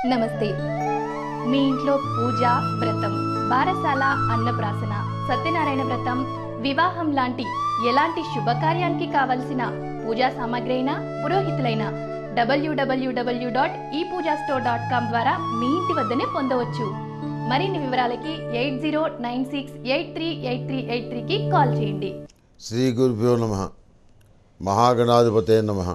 నమస్తే మీ ఇంట్లో పూజ వ్రతం బారసాల అన్నప్రాసన సత్యనారాయణ వ్రతం వివాహం లాంటి ఎలాంటి శుభకార్యానికి కావలసిన పూజా సామాగ్రి అయినా పురోహితులైన డబ్ల్యూడబ్ల్యూడబ్ల్యూ డాట్ ఈ పూజా స్టోర్ డాట్ కామ్ ద్వారా మీ ఇంటి వద్దనే పొందవచ్చు మరిన్ని వివరాలకి eight zero nine six eight three eight three eight త్రీకి కాల్ చేయండి శ్రీ గురుభ్యో నమ మహాగణాధిపతే నమ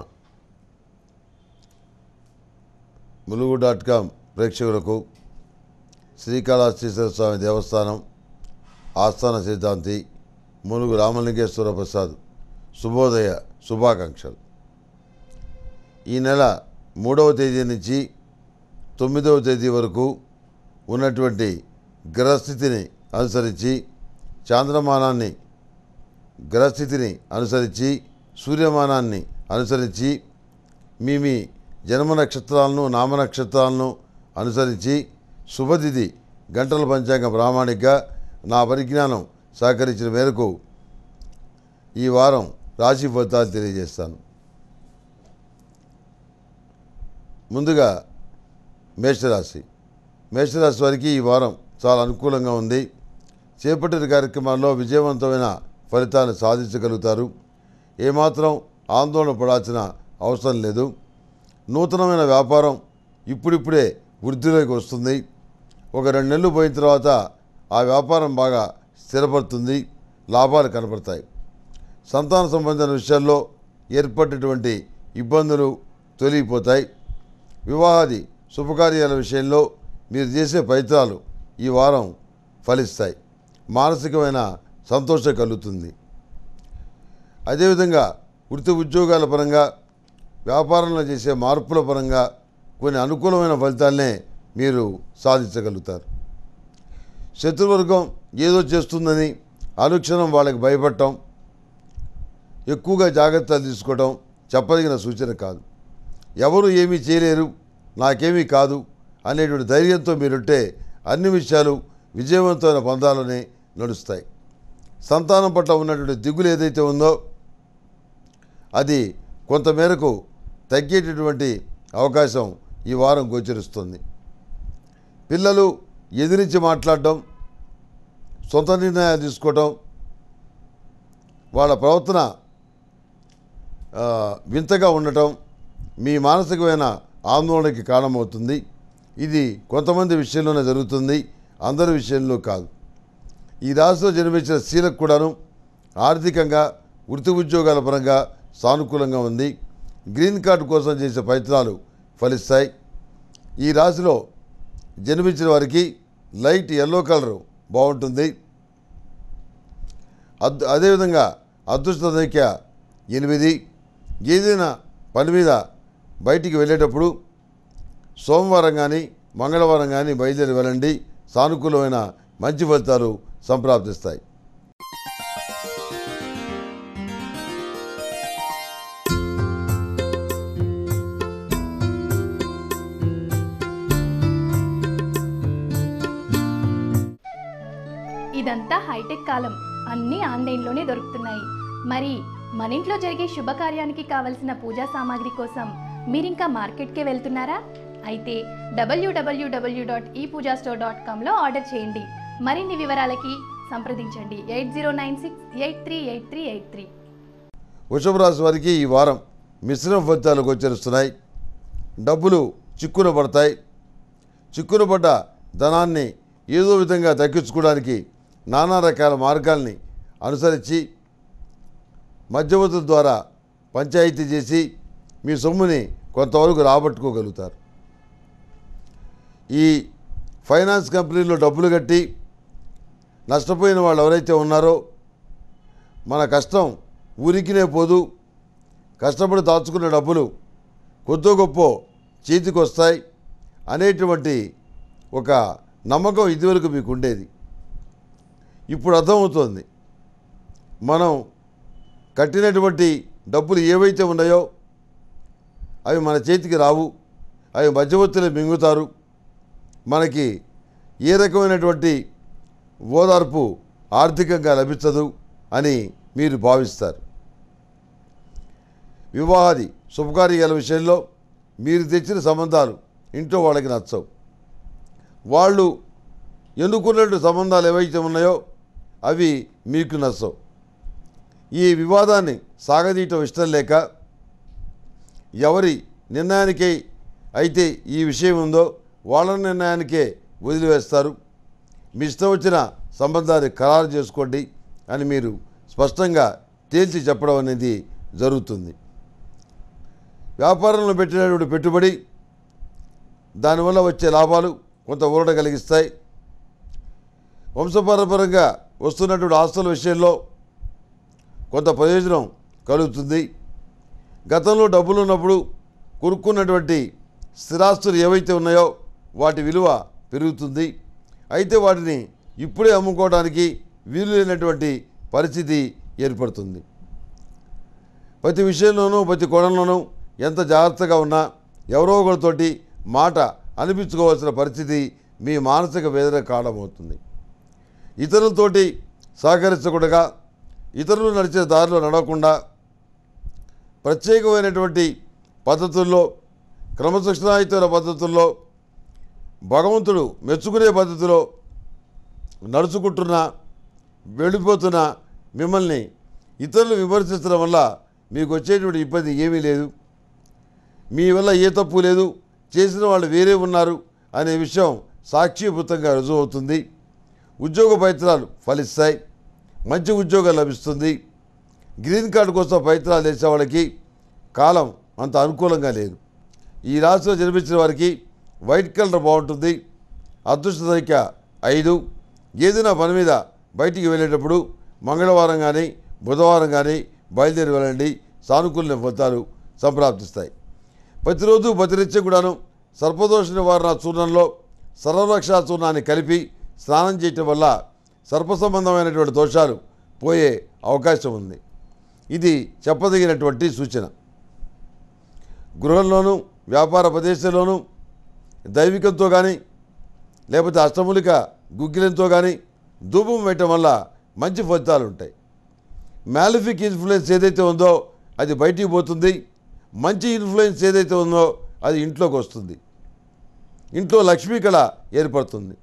ములుగు డాట్ కామ్ ప్రేక్షకులకు శ్రీకాళహస్తీశ్వర స్వామి దేవస్థానం ఆస్థాన సిద్ధాంతి ములుగు రామలింగేశ్వర ప్రసాద్ శుభోదయ శుభాకాంక్షలు ఈ నెల మూడవ తేదీ నుంచి తొమ్మిదవ తేదీ వరకు ఉన్నటువంటి గ్రహస్థితిని అనుసరించి చాంద్రమానాన్ని గ్రహస్థితిని అనుసరించి సూర్యమానాన్ని అనుసరించి మీ మీ జన్మ నక్షత్రాలను నామ నక్షత్రాలను అనుసరించి శుభతిథి గంటల పంచాంగ ప్రామాణికగా నా పరిజ్ఞానం సహకరించిన మేరకు ఈ వారం రాశి ఫలితాలు తెలియజేస్తాను ముందుగా మేషరాశి మేషరాశి వారికి ఈ వారం చాలా అనుకూలంగా ఉంది చేపట్టిన కార్యక్రమాల్లో విజయవంతమైన ఫలితాలు సాధించగలుగుతారు ఏమాత్రం ఆందోళన పడాల్సిన అవసరం లేదు నూతనమైన వ్యాపారం ఇప్పుడిప్పుడే వృద్ధిలోకి వస్తుంది ఒక రెండు నెలలు పోయిన తర్వాత ఆ వ్యాపారం బాగా స్థిరపడుతుంది లాభాలు కనపడతాయి సంతాన సంబంధించిన విషయాల్లో ఏర్పడినటువంటి ఇబ్బందులు తొలగిపోతాయి వివాహాది శుభకార్యాల విషయంలో మీరు చేసే ప్రయత్నాలు ఈ వారం ఫలిస్తాయి మానసికమైన సంతోషం కలుగుతుంది అదేవిధంగా వృత్తి ఉద్యోగాల పరంగా వ్యాపారంలో చేసే మార్పుల పరంగా కొన్ని అనుకూలమైన ఫలితాలనే మీరు సాధించగలుగుతారు శత్రువర్గం ఏదో చేస్తుందని అనుక్షణం వాళ్ళకి భయపడటం ఎక్కువగా జాగ్రత్తలు తీసుకోవడం చెప్పదగిన సూచన కాదు ఎవరు ఏమీ చేయలేరు నాకేమీ కాదు అనేటువంటి ధైర్యంతో మీరుంటే అన్ని విషయాలు విజయవంతమైన పందాలనే నడుస్తాయి సంతానం పట్ల ఉన్నటువంటి దిగులు ఏదైతే ఉందో అది కొంతమేరకు తగ్గేటటువంటి అవకాశం ఈ వారం గోచరిస్తుంది పిల్లలు ఎదిరించి మాట్లాడడం సొంత నిర్ణయాలు తీసుకోవటం వాళ్ళ ప్రవర్తన ఆ, వింతగా ఉండటం మీ మానసికమైన ఆందోళనకి కారణమవుతుంది ఇది కొంతమంది విషయంలోనే జరుగుతుంది అందరి విషయంలో కాదు ఈ రాశిలో జన్మించిన స్త్రీలకు కూడాను ఆర్థికంగా వృత్తి ఉద్యోగాల పరంగా సానుకూలంగా ఉంది గ్రీన్ కార్డు కోసం చేసే ప్రయత్నాలు ఫలిస్తాయి ఈ రాశిలో జన్మించిన వారికి లైట్ ఎల్లో కలరు బాగుంటుంది అద్ అదేవిధంగా అదృష్ట సంఖ్య ఎనిమిది ఏదైనా పని మీద బయటికి వెళ్ళేటప్పుడు సోమవారం కానీ మంగళవారం కానీ బయలుదేరి వెళ్ళండి సానుకూలమైన మంచి ఫలితాలు సంప్రాప్తిస్తాయి ఇదంతా హైటెక్ కాలం అన్నీ ఆన్లైన్లోనే దొరుకుతున్నాయి మరి మన ఇంట్లో జరిగే శుభకార్యానికి కావలసిన పూజా సామాగ్రి కోసం మీరింకా మార్కెట్కే వెళ్తున్నారా అయితే డబ్ల్యూడబ్ల్యూడబ్ల్యూ డాట్ ఈ పూజా స్టోర్ డాట్ కామ్లో ఆర్డర్ చేయండి మరిన్ని వివరాలకి సంప్రదించండి eight zero nine six eight three eight three eight three వృషభ రాశి వారికి ఈ వారం మిశ్రమ ఫలితాలు గోచరిస్తున్నాయి డబ్బులు చిక్కున పడతాయి చిక్కున పడ్డ ధనాన్ని ఏదో విధంగా దక్కించుకోవడానికి నానా రకాల మార్గాల్ని అనుసరించి మధ్యవర్తుల ద్వారా పంచాయతీ చేసి మీ సొమ్ముని కొంతవరకు రాబట్టుకోగలుగుతారు ఈ ఫైనాన్స్ కంపెనీలో డబ్బులు కట్టి నష్టపోయిన వాళ్ళు ఎవరైతే ఉన్నారో మన కష్టం ఊరికినే పోదు కష్టపడి దాచుకున్న డబ్బులు కొద్దో గొప్ప చేతికి వస్తాయి అనేటువంటి ఒక నమ్మకం ఇదివరకు మీకు ఉండేది ఇప్పుడు అర్థమవుతోంది మనం కట్టినటువంటి డబ్బులు ఏవైతే ఉన్నాయో అవి మన చేతికి రావు అవి మధ్యవర్తులే మింగుతారు మనకి ఏ రకమైనటువంటి ఓదార్పు ఆర్థికంగా లభించదు అని మీరు భావిస్తారు వివాహాది శుభకార్యాల విషయంలో మీరు తెచ్చిన సంబంధాలు ఇంట్లో వాళ్ళకి నచ్చవు వాళ్ళు ఎన్నుకున్నట్టు సంబంధాలు ఏవైతే ఉన్నాయో అవి మీకు నచ్చవు ఈ వివాదాన్ని సాగదీయటం ఇష్టం లేక ఎవరి నిర్ణయానికే అయితే ఈ విషయం ఉందో వాళ్ళ నిర్ణయానికే వదిలివేస్తారు మీ ఇష్టం వచ్చిన సంబంధాన్ని ఖరారు చేసుకోండి అని మీరు స్పష్టంగా తేల్చి చెప్పడం అనేది జరుగుతుంది వ్యాపారంలో పెట్టినటువంటి పెట్టుబడి దానివల్ల వచ్చే లాభాలు కొంత ఊరట కలిగిస్తాయి వంశపారంపరంగా వస్తున్నటువంటి ఆస్తుల విషయంలో కొంత ప్రయోజనం కలుగుతుంది గతంలో డబ్బులు ఉన్నప్పుడు కొనుక్కున్నటువంటి స్థిరాస్తులు ఏవైతే ఉన్నాయో వాటి విలువ పెరుగుతుంది అయితే వాటిని ఇప్పుడే అమ్ముకోవడానికి వీలు లేనటువంటి పరిస్థితి ఏర్పడుతుంది ప్రతి విషయంలోనూ ప్రతి కోణంలోనూ ఎంత జాగ్రత్తగా ఉన్నా ఎవరో ఒకరితోటి మాట అనిపించుకోవాల్సిన పరిస్థితి మీ మానసిక వేదన కారణమవుతుంది ఇతరులతోటి సహకరించకుండా ఇతరులు నడిచే దారిలో నడవకుండా ప్రత్యేకమైనటువంటి పద్ధతుల్లో క్రమశిక్షణాయుతమైన పద్ధతుల్లో భగవంతుడు మెచ్చుకునే పద్ధతిలో నడుచుకుంటున్న వెళ్ళిపోతున్న మిమ్మల్ని ఇతరులు విమర్శించడం వల్ల మీకు వచ్చేటువంటి ఇబ్బంది ఏమీ లేదు మీ వల్ల ఏ తప్పు లేదు చేసిన వాళ్ళు వేరే ఉన్నారు అనే విషయం సాక్షిభూతంగా రుజువు అవుతుంది ఉద్యోగ ప్రయత్నాలు ఫలిస్తాయి మంచి ఉద్యోగం లభిస్తుంది గ్రీన్ కార్డు కోసం ప్రయత్నాలు చేసే వాళ్ళకి కాలం అంత అనుకూలంగా లేదు ఈ రాశిలో జన్మించిన వారికి వైట్ కలర్ బాగుంటుంది అదృష్ట సంఖ్య ఐదు ఏదైనా పని మీద బయటికి వెళ్ళేటప్పుడు మంగళవారం కానీ బుధవారం కానీ బయలుదేరి వెళ్ళండి సానుకూల ఫలితాలు సంప్రాప్తిస్తాయి ప్రతిరోజు ప్రతినిత్యం కూడాను సర్పదోష నివారణ చూర్ణంలో సర్వరక్షా చూర్ణాన్ని కలిపి స్నానం చేయటం వల్ల సర్ప సంబంధమైనటువంటి దోషాలు పోయే అవకాశం ఉంది ఇది చెప్పదగినటువంటి సూచన గృహంలోనూ వ్యాపార ప్రదేశంలోనూ దైవికంతో కానీ లేకపోతే అష్టములిక గుగ్గిలంతో కానీ ధూపం వేయటం వల్ల మంచి ఫలితాలు ఉంటాయి మ్యాలిఫిక్ ఇన్ఫ్లుయెన్స్ ఏదైతే ఉందో అది బయటికి పోతుంది మంచి ఇన్ఫ్లుయెన్స్ ఏదైతే ఉందో అది ఇంట్లోకి వస్తుంది ఇంట్లో లక్ష్మీ కళ ఏర్పడుతుంది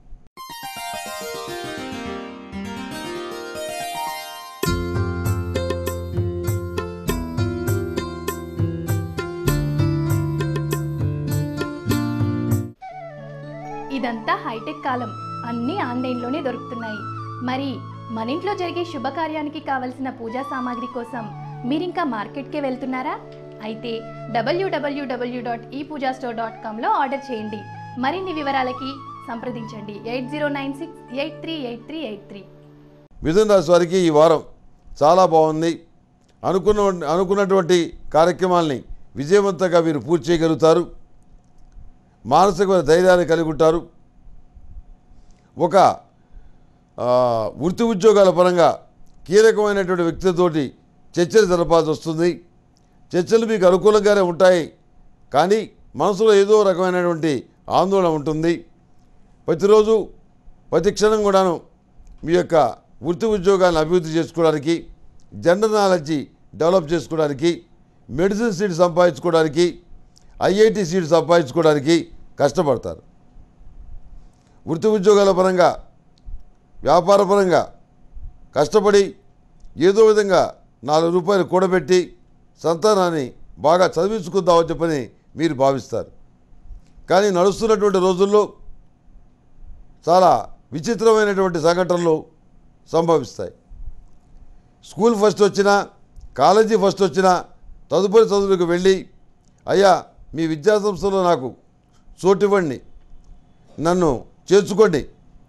ఇదంతా హైటెక్ కాలం అన్నీ ఆన్లైన్లోనే దొరుకుతున్నాయి మరి మన ఇంట్లో జరిగే శుభకార్యానికి కావలసిన పూజా సామాగ్రి కోసం మీరింకా మార్కెట్కే వెళ్తున్నారా అయితే డబ్ల్యూడబ్ల్యూడబ్ల్యూ డాట్ ఈ పూజా స్టోర్ డాట్ కామ్లో ఆర్డర్ చేయండి మరిన్ని వివరాలకి సంప్రదించండి eight zero nine six eight three eight three eight three మిథున రాశి వారికి ఈ వారం చాలా బాగుంది అనుకున్న అనుకున్నటువంటి కార్యక్రమాల్ని విజయవంతంగా మీరు పూర్తి చేయగలుగుతారు మానసికమైన ధైర్యాన్ని కలిగి ఉంటారు ఒక ఆ, వృత్తి ఉద్యోగాల పరంగా కీలకమైనటువంటి వ్యక్తులతోటి చర్చలు జరపాల్సి వస్తుంది చర్చలు మీకు అనుకూలంగానే ఉంటాయి కానీ మనసులో ఏదో రకమైనటువంటి ఆందోళన ఉంటుంది ప్రతిరోజు ప్రతి క్షణం కూడాను మీ యొక్క వృత్తి ఉద్యోగాలను అభివృద్ధి చేసుకోవడానికి జనరల్ నాలెడ్జి డెవలప్ చేసుకోవడానికి మెడిసిన్ సీట్ సంపాదించుకోవడానికి ఐఐటి సీట్ సంపాదించుకోవడానికి కష్టపడతారు వృత్తి ఉద్యోగాల పరంగా వ్యాపార పరంగా కష్టపడి ఏదో విధంగా నాలుగు రూపాయలు కూడబెట్టి సంతానాన్ని బాగా చదివించుకుందామని చెప్పని మీరు భావిస్తారు కానీ నడుస్తున్నటువంటి రోజుల్లో చాలా విచిత్రమైనటువంటి సంఘటనలు సంభవిస్తాయి స్కూల్ ఫస్ట్ వచ్చినా కాలేజీ ఫస్ట్ వచ్చినా తదుపరి చదువులకు వెళ్ళి అయ్యా మీ విద్యా సంస్థలో నాకు చోటివ్వండి నన్ను చేర్చుకోండి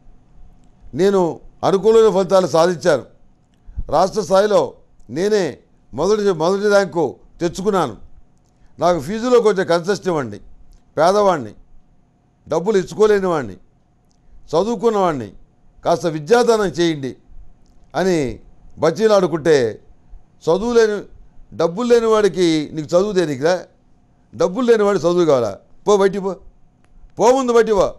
నేను అనుకూలమైన ఫలితాలు సాధించాను రాష్ట్ర స్థాయిలో నేనే మొదటి మొదటి ర్యాంకు తెచ్చుకున్నాను నాకు ఫీజులో కొంచెం కన్సెస్ట్ ఇవ్వండి పేదవాడిని డబ్బులు ఇచ్చుకోలేని వాడిని చదువుకున్నవాడిని కాస్త విద్యాదానం చేయండి అని బచ్చీలాడుకుంటే చదువు లేని డబ్బులు లేని వాడికి నీకు చదువు దేనికిరా డబ్బులు లేని వాడికి చదువు కావాలా పో బయటికి పో పో ముందు బయటికి పో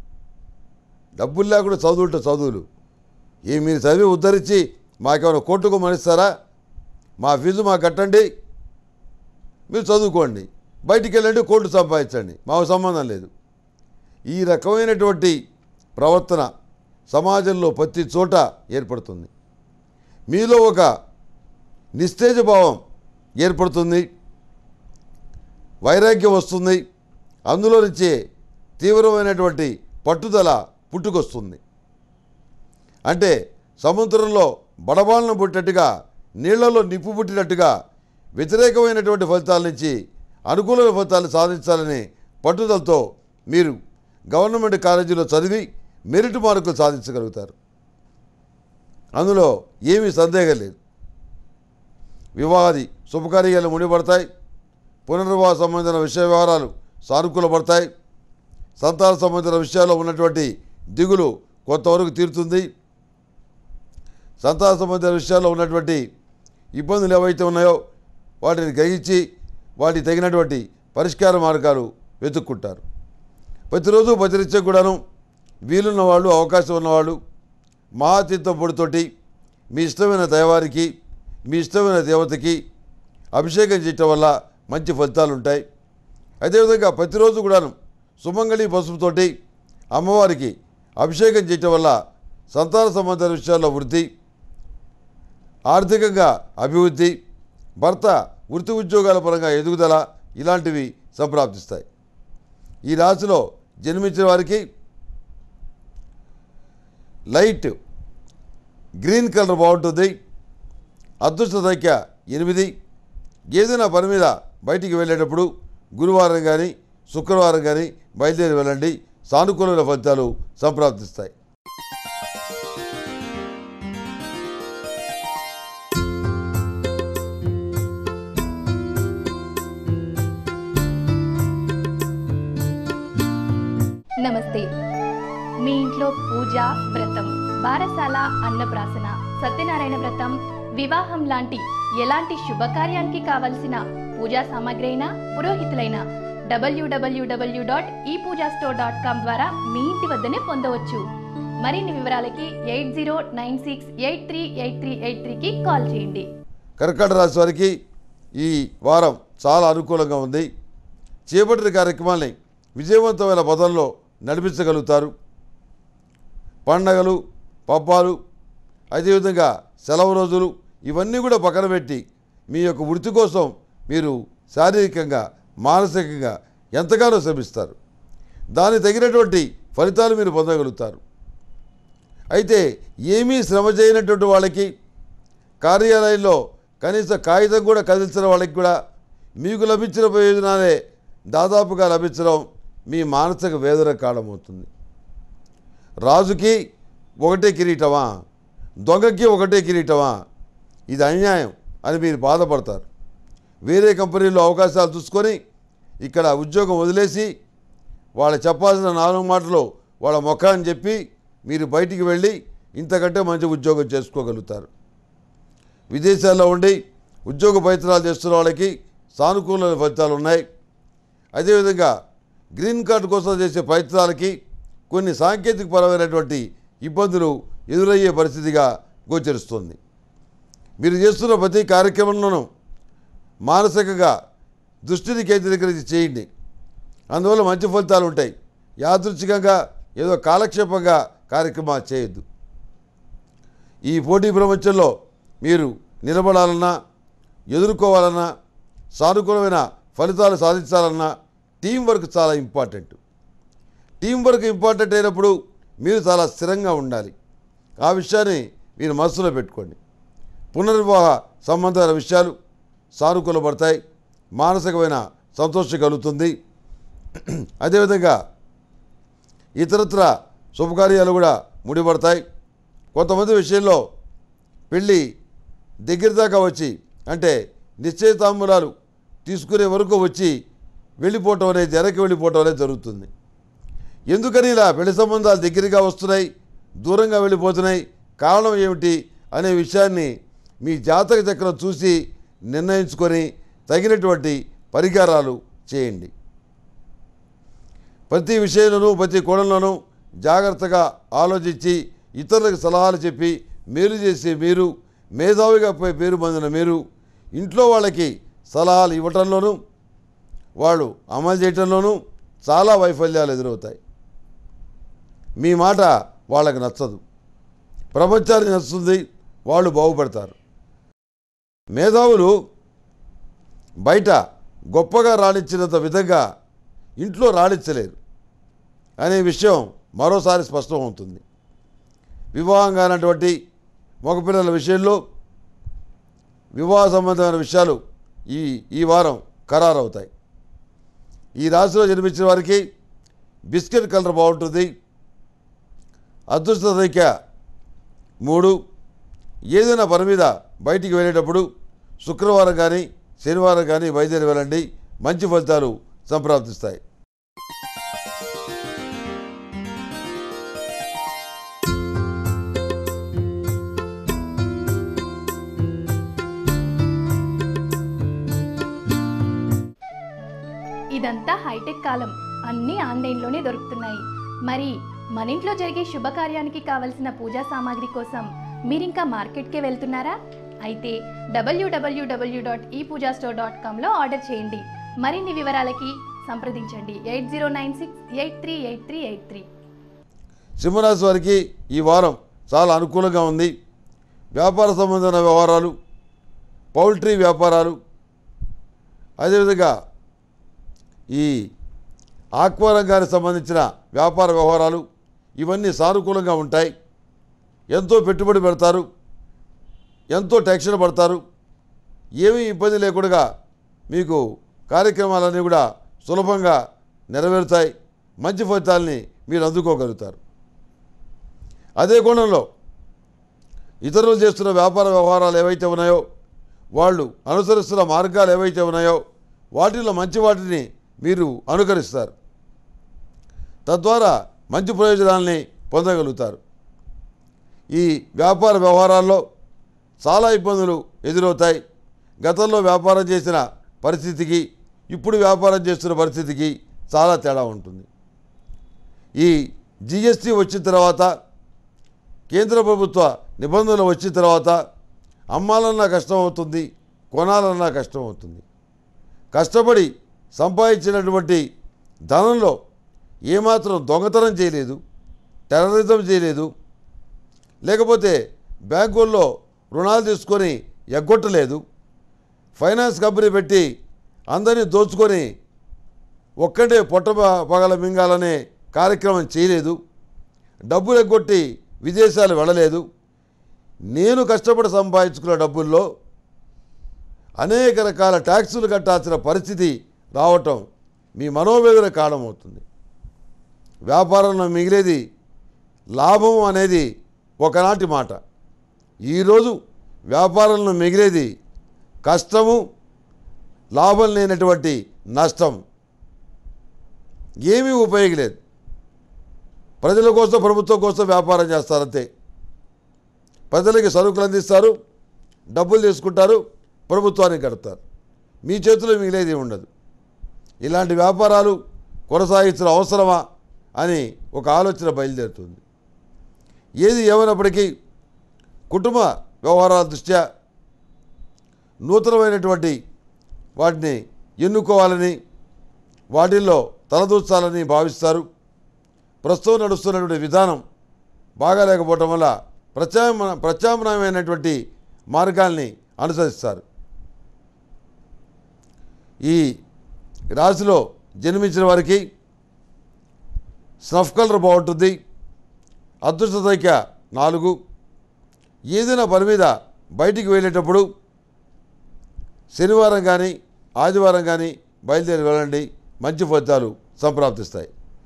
డబ్బులు లేకుండా చదువుంటే చదువులు ఏ మీరు చదివి ఉద్ధరించి మాకేమైనా కోర్టుకు మనిస్తారా మా ఫీజు మాకు కట్టండి మీరు చదువుకోండి బయటికి వెళ్ళండి కోర్టు సంపాదించండి మాకు సంబంధం లేదు ఈ రకమైనటువంటి ప్రవర్తన సమాజంలో ప్రతి చోట ఏర్పడుతుంది మీలో ఒక నిస్తేజ భావం ఏర్పడుతుంది వైరాగ్యం వస్తుంది అందులో నుంచే తీవ్రమైనటువంటి పట్టుదల పుట్టుకొస్తుంది అంటే సముద్రంలో బడబాలను పుట్టినట్టుగా నీళ్లలో నిప్పు పుట్టినట్టుగా వ్యతిరేకమైనటువంటి ఫలితాల నుంచి అనుకూలమైన ఫలితాలు సాధించాలని పట్టుదలతో మీరు గవర్నమెంట్ కాలేజీలో చదివి మెరిట్ మార్కులు సాధించగలుగుతారు అందులో ఏమీ సందేహం లేదు వివాహాది శుభకార్యాలు ముడిపడతాయి పునర్వివాహ సంబంధించిన విషయ వ్యవహారాలు సానుకూలపడతాయి సంతాన సంబంధించిన విషయాల్లో ఉన్నటువంటి దిగులు కొంతవరకు తీరుతుంది సంతాన సంబంధించిన విషయాల్లో ఉన్నటువంటి ఇబ్బందులు ఏవైతే ఉన్నాయో వాటిని గ్రహించి వాటికి తగినటువంటి పరిష్కార మార్గాలు వెతుక్కుంటారు ప్రతిరోజు భజరించే కూడాను వీలున్న వాళ్ళు అవకాశం ఉన్నవాళ్ళు మహాతీర్థం పొడితోటి మీ ఇష్టమైన దైవానికి మీ ఇష్టమైన దేవతకి అభిషేకం చేయటం వల్ల మంచి ఫలితాలు ఉంటాయి అదేవిధంగా ప్రతిరోజు కూడాను సుమంగళి పసుపుతోటి అమ్మవారికి అభిషేకం చేయటం వల్ల సంతాన సంబంధ విషయాల్లో వృద్ధి ఆర్థికంగా అభివృద్ధి భర్త వృత్తి ఉద్యోగాల పరంగా ఎదుగుదల ఇలాంటివి సంప్రాప్తిస్తాయి ఈ రాశిలో జన్మించిన వారికి లైట్ గ్రీన్ కలర్ బాగుంటుంది అదృష్ట సంఖ్య ఎనిమిది ఏదైనా పని మీద బయటికి వెళ్ళేటప్పుడు గురువారం కానీ శుక్రవారం కానీ బయలుదేరి వెళ్ళండి సానుకూలమైన ఫలితాలు సంప్రాప్తిస్తాయి నమస్తే మీ ఇంట్లో పూజ వ్రతం బారసాల అన్నప్రాసన సత్యనారాయణ వ్రతం వివాహం లాంటి ఎలాంటి శుభకార్యానికి కావలసిన పూజా సామాగ్రి అయినా పురోహితులైన డబ్ల్యూడబ్ల్యూడబ్ల్యూ డాట్ ఈ పూజా స్టోర్ డాట్ కామ్ ద్వారా మీ ఇంటి వద్దనే పొందవచ్చు మరిన్ని వివరాలకి eight zero nine six eight three eight three eight త్రీకి కాల్ చేయండి కర్కాటక రాశి వారికి ఈ వారం చాలా అనుకూలంగా ఉంది చేపట్టిన కార్యక్రమాల్ని విజయవంతమైన పదంలో నడిపించగలుగుతారు పండగలు పబ్బాలు అదేవిధంగా సెలవు రోజులు ఇవన్నీ కూడా పక్కన పెట్టి మీ యొక్క వృత్తి కోసం మీరు శారీరకంగా మానసికంగా ఎంతగానో శ్రమిస్తారు దానికి తగినటువంటి ఫలితాలు మీరు పొందగలుగుతారు అయితే ఏమీ శ్రమ చేయనటువంటి వాళ్ళకి కార్యాలయంలో కనీస కాగితం కూడా కదిల్చిన వాళ్ళకి కూడా మీకు లభించిన ప్రయోజనాలే దాదాపుగా లభించడం మీ మానసిక వేదన కారణమవుతుంది రాజుకి ఒకటే కిరీటమా దొంగకి ఒకటే కిరీటమా ఇది అన్యాయం అని మీరు బాధపడతారు వేరే కంపెనీలో అవకాశాలు చూసుకొని ఇక్కడ ఉద్యోగం వదిలేసి వాళ్ళ చెప్పాల్సిన నాలుగు మాటలు వాళ్ళ ముఖాన్ని చెప్పి మీరు బయటికి వెళ్ళి ఇంతకంటే మంచి ఉద్యోగం చేసుకోగలుగుతారు విదేశాల్లో ఉండి ఉద్యోగ ప్రయత్నాలు చేస్తున్న వాళ్ళకి సానుకూల ఫలితాలు ఉన్నాయి అదేవిధంగా గ్రీన్ కార్డు కోసం చేసే ప్రయత్నాలకి కొన్ని సాంకేతికపరమైనటువంటి ఇబ్బందులు ఎదురయ్యే పరిస్థితిగా గోచరిస్తుంది మీరు చేస్తున్న ప్రతి కార్యక్రమంలోనూ మానసికంగా దృష్టిని కేంద్రీకరించి చేయండి అందువల్ల మంచి ఫలితాలు ఉంటాయి యాదృచ్ఛికంగా ఏదో కాలక్షేపంగా కార్యక్రమాలు చేయొద్దు ఈ పోటీ ప్రపంచంలో మీరు నిలబడాలన్నా ఎదుర్కోవాలన్నా సానుకూలమైన ఫలితాలు సాధించాలన్నా టీం వర్క్ చాలా ఇంపార్టెంట్ టీం వర్క్ ఇంపార్టెంట్ అయినప్పుడు మీరు చాలా స్థిరంగా ఉండాలి ఆ విషయాన్ని మీరు మనసులో పెట్టుకోండి పునర్వివాహ సంబంధాల విషయాలు సానుకూలపడతాయి మానసికమైన సంతోషం కలుగుతుంది అదేవిధంగా ఇతరత్ర శుభకార్యాలు కూడా ముడిపడతాయి కొంతమంది విషయంలో పెళ్ళి దగ్గర దాకా వచ్చి అంటే నిశ్చయితాంబూలాలు తీసుకునే వరకు వచ్చి వెళ్ళిపోవటం అనేది వెనక్కి వెళ్ళిపోవటం అనేది జరుగుతుంది ఎందుకని ఇలా పెళ్లి సంబంధాలు దగ్గరగా వస్తున్నాయి దూరంగా వెళ్ళిపోతున్నాయి కారణం ఏమిటి అనే విషయాన్ని మీ జాతక చక్రం చూసి నిర్ణయించుకొని తగినటువంటి పరిహారాలు చేయండి ప్రతి విషయంలోనూ ప్రతి కోణంలోనూ జాగ్రత్తగా ఆలోచించి ఇతరులకు సలహాలు చెప్పి మేలు చేసే మీరు మేధావిగా పోయి పేరు పొందిన మీరు ఇంట్లో వాళ్ళకి సలహాలు ఇవ్వటంలోనూ వాళ్ళు అమలు చేయటంలోనూ చాలా వైఫల్యాలు ఎదురవుతాయి మీ మాట వాళ్ళకి నచ్చదు ప్రపంచానికి నచ్చుతుంది వాళ్ళు బాగుపడతారు మేధావులు బయట గొప్పగా రాణించినంత విధంగా ఇంట్లో రాణించలేరు అనే విషయం మరోసారి స్పష్టమవుతుంది వివాహం కానటువంటి మగపిల్లల విషయంలో వివాహ సంబంధమైన విషయాలు ఈ ఈ వారం ఖరారవుతాయి ఈ రాశిలో జన్మించిన వారికి బిస్కెట్ కలర్ బాగుంటుంది అదృష్ట సంఖ్య మూడు ఏదైనా పని మీద బయటికి వెళ్ళేటప్పుడు శుక్రవారం కానీ శనివారం కానీ బయలుదేరి వెళ్ళండి మంచి ఫలితాలు సంప్రాప్తిస్తాయి ఇదంతా హైటెక్ కాలం అన్నీ ఆన్లైన్లోనే దొరుకుతున్నాయి మరి మన ఇంట్లో జరిగే శుభకార్యానికి కావలసిన పూజా సామాగ్రి కోసం మీరింకా మార్కెట్కే వెళ్తున్నారా అయితే డబ్ల్యూడబ్ల్యూడబ్ల్యూ డాట్ ఈ పూజా స్టోర్ డాట్ కామ్లో ఆర్డర్ చేయండి మరిన్ని వివరాలకి సంప్రదించండి eight zero nine six eight three eight three eight three సింహరాశి వారికి ఈ వారం చాలా అనుకూలంగా ఉంది వ్యాపార సంబంధమైన వ్యవహారాలు పౌల్ట్రీ వ్యాపారాలు అదేవిధంగా ఈ ఆక్వా రంగానికి సంబంధించిన వ్యాపార వ్యవహారాలు ఇవన్నీ సానుకూలంగా ఉంటాయి ఎంతో పెట్టుబడి పెడతారు ఎంతో టెన్షన్ పడతారు ఏమీ ఇబ్బంది లేకుండా మీకు కార్యక్రమాలన్నీ కూడా సులభంగా నెరవేరుతాయి మంచి ఫలితాలని మీరు అందుకోగలుగుతారు అదే కోణంలో ఇతరులు చేస్తున్న వ్యాపార వ్యవహారాలు ఏవైతే ఉన్నాయో వాళ్ళు అనుసరిస్తున్న మార్గాలు ఏవైతే ఉన్నాయో వాటిలో మంచి వాటిని మీరు అనుకరిస్తారు తద్వారా మంచి ప్రయోజనాల్ని పొందగలుగుతారు ఈ వ్యాపార వ్యవహారాల్లో చాలా ఇబ్బందులు ఎదురవుతాయి గతంలో వ్యాపారం చేసిన పరిస్థితికి ఇప్పుడు వ్యాపారం చేస్తున్న పరిస్థితికి చాలా తేడా ఉంటుంది ఈ జిఎస్టీ వచ్చిన తర్వాత కేంద్ర ప్రభుత్వ నిబంధనలు వచ్చిన తర్వాత అమ్మాలన్నా కష్టం అవుతుంది కొనాలన్నా కష్టం అవుతుంది కష్టపడి సంపాదించినటువంటి ధనంలో ఏమాత్రం దొంగతనం చేయలేదు టెర్రరిజం చేయలేదు లేకపోతే బ్యాంకుల్లో రుణాలు తీసుకొని ఎగ్గొట్టలేదు ఫైనాన్స్ కంపెనీ పెట్టి అందరినీ దోచుకొని ఒక్కటే పొట్ట ప- పగల మింగాలనే కార్యక్రమం చేయలేదు డబ్బులు ఎగ్గొట్టి విదేశాలు వెళ్ళలేదు నేను కష్టపడి సంపాదించుకున్న డబ్బుల్లో అనేక రకాల ట్యాక్సులు కట్టాల్సిన పరిస్థితి రావటం మీ మనోవేదన కారణమవుతుంది వ్యాపారంలో మిగిలేది లాభం అనేది ఒకనాటి మాట ఈరోజు వ్యాపారంలో మిగిలేది కష్టము లాభం లేనటువంటి నష్టం ఏమీ ఉపయోగం లేదు ప్రజల కోసం ప్రభుత్వం కోసం వ్యాపారం చేస్తారంతే ప్రజలకి సరుకులు అందిస్తారు డబ్బులు తీసుకుంటారు ప్రభుత్వానికి కడతారు మీ చేతిలో మిగిలేది ఉండదు ఇలాంటి వ్యాపారాలు కొనసాగించిన అవసరమా అని ఒక ఆలోచన బయలుదేరుతుంది ఏది ఏమైనప్పటికీ కుటుంబ వ్యవహారాల దృష్ట్యా నూతనమైనటువంటి వాటిని ఎన్నుకోవాలని వాటిల్లో తలదూర్చాలని భావిస్తారు ప్రస్తుతం నడుస్తున్నటువంటి విధానం బాగాలేకపోవటం వల్ల ప్రత్యామ్నా ప్రత్యామ్నాయమైనటువంటి మార్గాల్ని అనుసరిస్తారు ఈ రాశిలో జన్మించిన వారికి స్నఫ్ కలర్ బాగుంటుంది అదృష్ట సంఖ్య నాలుగు ఏదైనా పని మీద బయటికి వెళ్ళేటప్పుడు శనివారం కానీ ఆదివారం కానీ బయలుదేరి వెళ్ళండి మంచి ఫలితాలు సంప్రాప్తిస్తాయి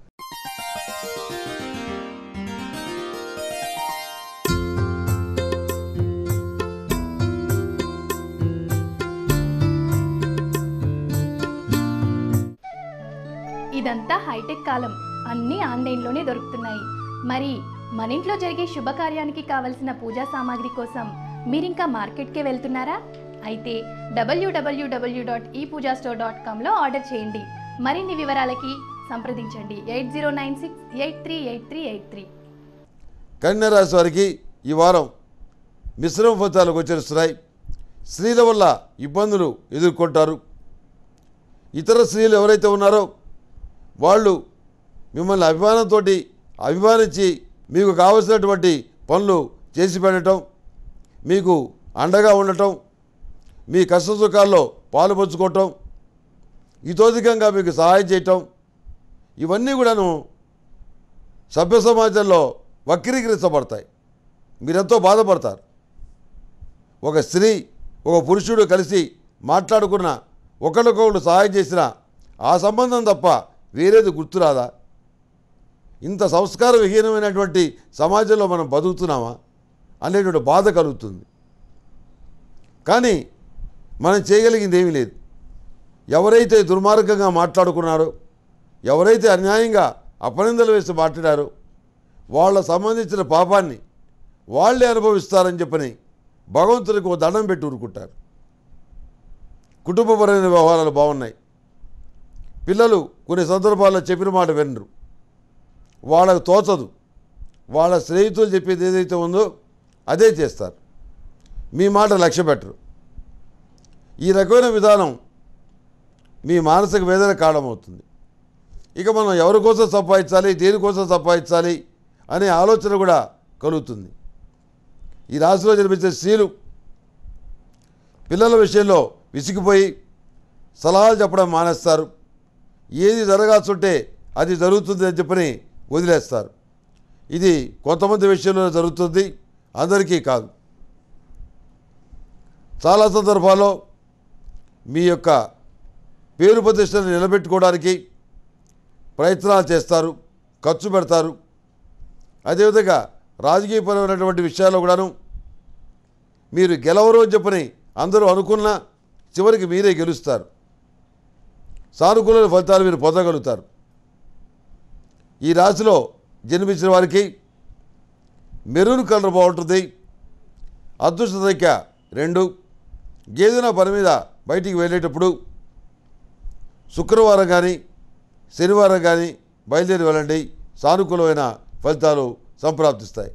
ఇదంతా హైటెక్ కాలం అన్నీ ఆన్లైన్లోనే దొరుకుతున్నాయి మరి మన ఇంట్లో జరిగే శుభకార్యానికి కావలసిన పూజా సామాగ్రి కోసం మీరింకా మార్కెట్కే వెళ్తున్నారా అయితే డబ్ల్యూడబ్ల్యూడబ్ల్యూ డాట్ ఈ పూజా స్టోర్ డాట్ కామ్లో ఆర్డర్ చేయండి మరిన్ని వివరాలకి సంప్రదించండి eight zero nine six eight three eight three eight three కన్యా రాశి వారికి ఈ వారం మిశ్రమ ఫలితాలు గోచరిస్తున్నాయి స్త్రీల వల్ల ఇబ్బందులు ఎదుర్కొంటారు ఇతర స్త్రీలు ఎవరైతే ఉన్నారో వాళ్ళు మిమ్మల్ని అభిమానంతో అభిమానించి మీకు కావలసినటువంటి పనులు చేసి పెట్టడం మీకు అండగా ఉండటం మీ కష్ట సుఖాల్లో పాలు పంచుకోవటం ఇతోధికంగా మీకు సహాయం చేయటం ఇవన్నీ కూడాను సభ్య సమాజంలో వక్రీకరించబడతాయి మీరెంతో బాధపడతారు ఒక స్త్రీ ఒక పురుషుడు కలిసి మాట్లాడుకున్న ఒకరికొకరు సహాయం చేసిన ఆ సంబంధం తప్ప వేరేది గుర్తురాదా ఇంత సంస్కార విహీనమైనటువంటి సమాజంలో మనం బతుకుతున్నామా అనేటువంటి బాధ కలుగుతుంది కానీ మనం చేయగలిగింది ఏమీ లేదు ఎవరైతే దుర్మార్గంగా మాట్లాడుకున్నారో ఎవరైతే అన్యాయంగా అపనిందలు వేసి మాట్లాడారో వాళ్ళ సంబంధించిన పాపాన్ని వాళ్ళే అనుభవిస్తారని చెప్పని భగవంతునికి ఒక దండం పెట్టి ఊరుకుంటారు కుటుంబపరమైన వ్యవహారాలు బాగున్నాయి పిల్లలు కొన్ని సందర్భాల్లో చెప్పిన మాట వినరు వాళ్ళకు తోచదు వాళ్ళ స్నేహితులు చెప్పేది ఏదైతే ఉందో అదే చేస్తారు మీ మాట లక్ష్య పెట్టరు ఈ రకమైన విధానం మీ మానసిక వేదన కారణమవుతుంది ఇక మనం ఎవరి కోసం సంపాదించాలి దేనికోసం సంపాదించాలి అనే ఆలోచన కూడా కలుగుతుంది ఈ రాశిలో జన్మించే స్త్రీలు పిల్లల విషయంలో విసిగిపోయి సలహాలు చెప్పడం మానేస్తారు ఏది జరగాల్సి అది జరుగుతుంది అని చెప్పని వదిలేస్తారు ఇది కొంతమంది విషయంలో జరుగుతుంది అందరికీ కాదు చాలా సందర్భాల్లో మీ యొక్క పేరు ప్రతిష్టను నిలబెట్టుకోవడానికి ప్రయత్నాలు చేస్తారు ఖర్చు పెడతారు అదేవిధంగా రాజకీయపరమైనటువంటి విషయాల్లో కూడాను మీరు గెలవరు అని చెప్పని అందరూ అనుకున్నా చివరికి మీరే గెలుస్తారు సానుకూల ఫలితాలు మీరు పొందగలుగుతారు ఈ రాశిలో జన్మించిన వారికి మెరూన్ కలర్ బాగుంటుంది అదృష్ట సంఖ్య రెండు గేదెన పని మీద బయటికి వెళ్ళేటప్పుడు శుక్రవారం కానీ శనివారం కానీ బయలుదేరి వెళ్ళండి సానుకూలమైన ఫలితాలు సంప్రాప్తిస్తాయి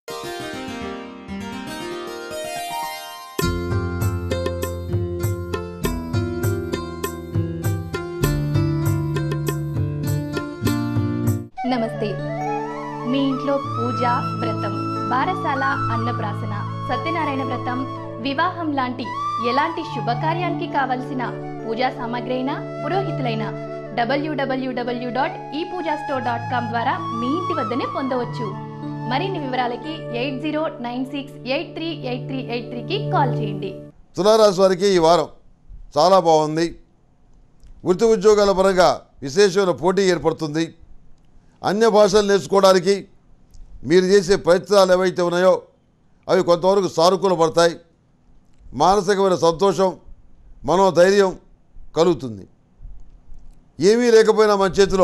నమస్తే మీ ఇంట్లో పూజ వ్రతం బారసాల అన్నప్రాసన సత్యనారాయణ వ్రతం వివాహం లాంటి ఎలాంటి శుభకార్యానికి కావలసిన పూజా సామాగ్రి అయినా పురోహితులైన డబ్ల్యూడబ్ల్యూడబ్ల్యూ డాట్ ఈ పూజా స్టోర్ డాట్ కామ్ ద్వారా మీ ఇంటి వద్దనే పొందవచ్చు మరిన్ని వివరాలకి eight zero nine six eight three eight three eight త్రీకి కాల్ చేయండి తులారాశి వారికి ఈ వారం చాలా బాగుంది వృత్తి ఉద్యోగాల పరంగా విశేషమైన పోటీ ఏర్పడుతుంది అన్య భాషలు నేర్చుకోవడానికి మీరు చేసే ప్రయత్నాలు ఏవైతే ఉన్నాయో అవి కొంతవరకు సానుకూల పడతాయి మానసికమైన సంతోషం మనోధైర్యం కలుగుతుంది ఏమీ లేకపోయినా మన చేతిలో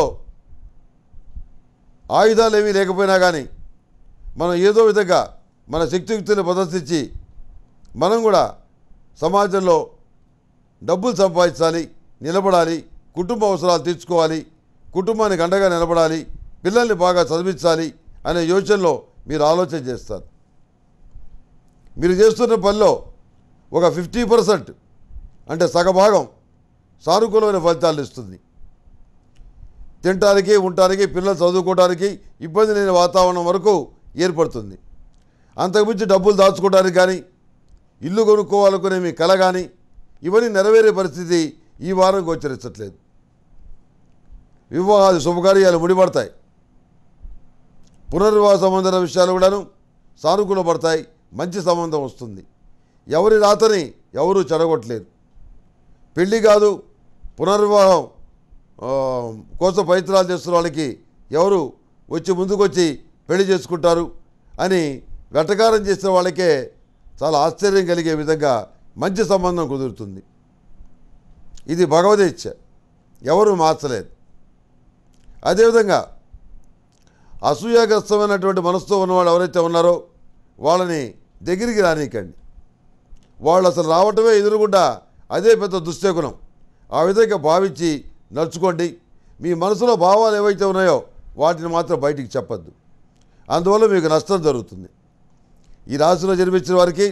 ఆయుధాలు ఏమీ లేకపోయినా కానీ మనం ఏదో విధంగా మన శక్తియుక్తిని ప్రదర్శించి మనం కూడా సమాజంలో డబ్బులు సంపాదించాలి నిలబడాలి కుటుంబ అవసరాలు తీర్చుకోవాలి కుటుంబానికి అండగా నిలబడాలి పిల్లల్ని బాగా చదివించాలి అనే యోచనలో మీరు ఆలోచన చేస్తారు మీరు చేస్తున్న పనిలో ఒక ఫిఫ్టీ పర్సెంట్ అంటే సగభాగం సానుకూలమైన ఫలితాలు ఇస్తుంది తినటానికి ఉండటానికి పిల్లలు చదువుకోవడానికి ఇబ్బంది లేని వాతావరణం వరకు ఏర్పడుతుంది అంతకుమించి డబ్బులు దాచుకోవడానికి కానీ ఇల్లు కొనుక్కోవాలనుకునే మీ కల కానీ ఇవన్నీ నెరవేరే పరిస్థితి ఈ వారం గోచరించట్లేదు వివాహాది శుభకార్యాలు ముడిపడతాయి పునర్వివాహ సంబంధమైన విషయాలు కూడాను సానుకూలపడతాయి మంచి సంబంధం వస్తుంది ఎవరి రాతని ఎవరూ చెడగొట్టలేరు పెళ్ళి కాదు పునర్వివాహం ఆ, కోసం ప్రయత్నాలు చేస్తున్న వాళ్ళకి ఎవరు వచ్చి ముందుకొచ్చి పెళ్లి చేసుకుంటారు అని వెటకారం చేసిన వాళ్ళకే చాలా ఆశ్చర్యం కలిగే విధంగా మంచి సంబంధం కుదురుతుంది ఇది భగవదీచ్ఛ ఎవరు మార్చలేదు అదేవిధంగా అసూయాగ్రస్తమైనటువంటి మనసుతో ఉన్నవాళ్ళు ఎవరైతే ఉన్నారో వాళ్ళని దగ్గరికి రానీకండి వాళ్ళు అసలు రావటమే ఎదురుగుండా అదే పెద్ద దుశ్శకునం ఆ విధంగా భావించి నడుచుకోండి మీ మనసులో భావాలు ఏవైతే ఉన్నాయో వాటిని మాత్రం బయటికి చెప్పద్దు అందువల్ల మీకు నష్టం జరుగుతుంది ఈ రాశిలో జన్మించిన వారికి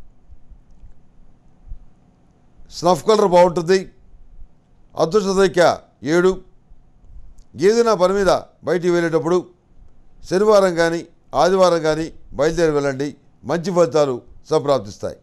స్నఫ్ కలర్ బాగుంటుంది అదృష్ట సంఖ్య ఏడు ఏదైనా పని మీద బయటికి వెళ్ళేటప్పుడు శనివారం కానీ ఆదివారం కానీ బయలుదేరి వెళ్ళండి మంచి ఫలితాలు సంప్రాప్తిస్తాయి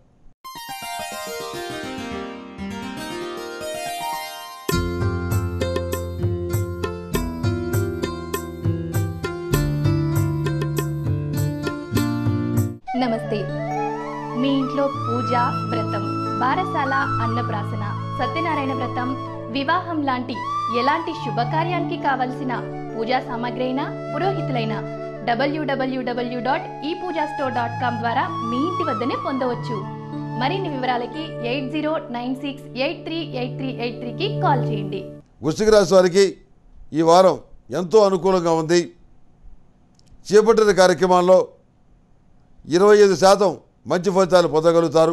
నమస్తే మీ ఇంట్లో పూజ వ్రతం బారసాల అన్నప్రాసన సత్యనారాయణ వ్రతం వివాహం లాంటి ఎలాంటి శుభకార్యానికి కావలసిన పూజా సామాగ్రి అయినా పురోహితులైన డబ్ల్యూడబ్ల్యూడబ్ల్యూ డాట్ ఈ పూజా స్టోర్ డాట్ కామ్ ద్వారా మీ ఇంటి వద్దనే పొందవచ్చు మరిన్ని వివరాలకి eight zero nine six eight three eight three eight త్రీకి కాల్ చేయండి వృశ్చిక రాశి వారికి ఈ వారం ఎంతో అనుకూలంగా ఉంది చేపట్టిన కార్యక్రమాల్లో ఇరవై ఐదు శాతం మంచి ఫలితాలు పొందగలుగుతారు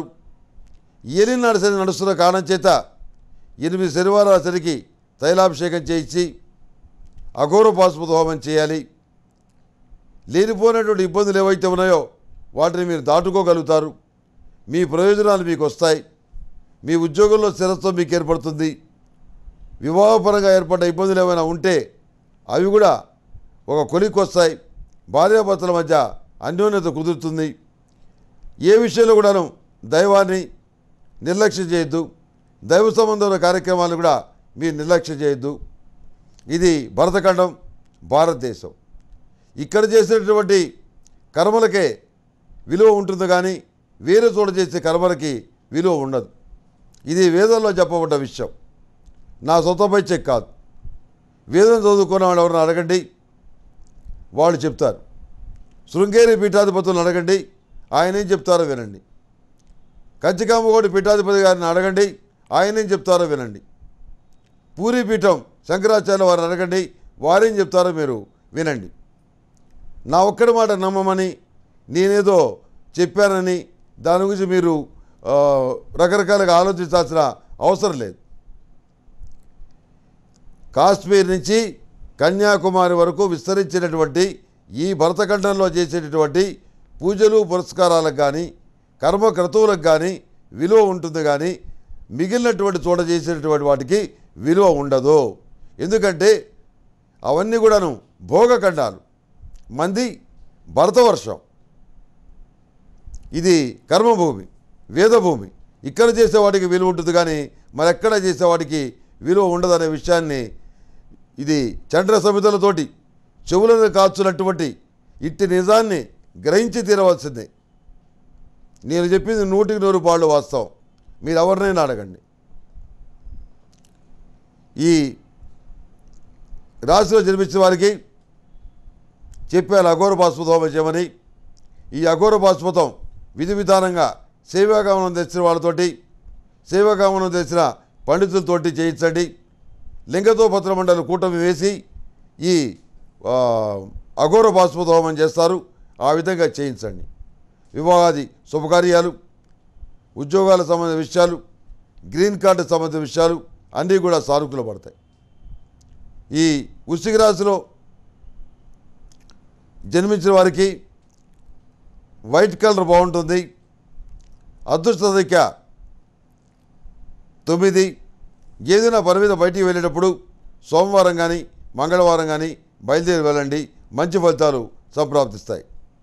ఏలినాడు శని నడుస్తున్న కారణం చేత ఎనిమిది శనివారాల శనికి తైలాభిషేకం చేయించి అఘోర పాశుపత హోమం చేయాలి లేనిపోయినటువంటి ఇబ్బందులు ఏవైతే ఉన్నాయో వాటిని మీరు దాటుకోగలుగుతారు మీ ప్రయోజనాలు మీకు వస్తాయి మీ ఉద్యోగంలో స్థిరత్వం మీకు ఏర్పడుతుంది వివాహపరంగా ఏర్పడ్డ ఇబ్బందులు ఏమైనా ఉంటే అవి కూడా ఒక కొలిక్కి వస్తాయి భార్యాభర్తల మధ్య అన్యోన్యత కుదురుతుంది ఏ విషయంలో కూడాను దైవాన్ని నిర్లక్ష్యం చేయొద్దు దైవ సంబంధమైన కార్యక్రమాలు కూడా మీరు నిర్లక్ష్యం చేయొద్దు ఇది భరతఖండం భారతదేశం ఇక్కడ చేసినటువంటి కర్మలకే విలువ ఉంటుంది కానీ వేరే చోట చేసే కర్మలకి విలువ ఉండదు ఇది వేదంలో చెప్పబడ్డ విషయం నా సొంతపై చెక్ కాదు వేదం చదువుకున్న వాళ్ళు ఎవరిని అడగండి వాళ్ళు చెప్తారు శృంగేరి పీఠాధిపతులను అడగండి ఆయన ఏం చెప్తారో వినండి కంచికామగోడి పీఠాధిపతి గారిని అడగండి ఆయన ఏం చెప్తారో వినండి పూరి పీఠం శంకరాచార్య వారిని అడగండి వారేం చెప్తారో మీరు వినండి నా ఒక్కడి మాట నమ్మమని నేనేదో చెప్పానని దాని గురించి మీరు ఆ, రకరకాలుగా ఆలోచించాల్సిన అవసరం లేదు కాశ్మీర్ నుంచి కన్యాకుమారి వరకు విస్తరించినటువంటి ఈ భరతఖండంలో చేసేటటువంటి పూజలు పురస్కారాలకు కానీ కర్మక్రతువులకు కానీ విలువ ఉంటుంది కానీ మిగిలినటువంటి చోట చేసేటటువంటి వాటికి విలువ ఉండదు ఎందుకంటే అవన్నీ కూడాను భోగఖండాలు మంది భరతవర్షం ఇది కర్మభూమి వేదభూమి ఇక్కడ చేసేవాడికి విలువ ఉంటుంది కానీ మరెక్కడ చేసేవాడికి విలువ ఉండదనే విషయాన్ని ఇది చంద్ర సమితులతోటి చెవులను కాచున్నటువంటి ఇట్టి నిజాన్ని గ్రహించి తీరవలసిందే నేను చెప్పింది నూటికి నూరు పాళ్ళు వాస్తవం మీరు ఎవరినైనా అడగండి ఈ రాశిలో జన్మించిన వారికి చెప్పాను అఘోర పాశుపతం చేయమని ఈ అఘోర పాశుపతం విధి విధానంగా సేవాగమనం తెచ్చిన వాళ్ళతోటి సేవాగమనం తెచ్చిన పండితులతోటి చేయించండి లింగతో పత్రమండలి కూటమి వేసి ఈ ఆ, అఘోర పాశుపత హోమం చేస్తారు ఆ విధంగా చేయించండి వివాహాది శుభకార్యాలు ఉద్యోగాల సంబంధించిన విషయాలు గ్రీన్ కార్డు సంబంధించిన విషయాలు అన్నీ కూడా సానుకూల పడతాయి ఈ వృశ్చిక రాశిలో జన్మించిన వారికి వైట్ కలర్ బాగుంటుంది అదృష్ట సంఖ్య తొమ్మిది ఏదైనా పని మీద బయటికి వెళ్ళేటప్పుడు సోమవారం కానీ మంగళవారం కానీ బయలుదేరి వెళ్ళండి మంచి ఫలితాలు సంప్రాప్తిస్తాయి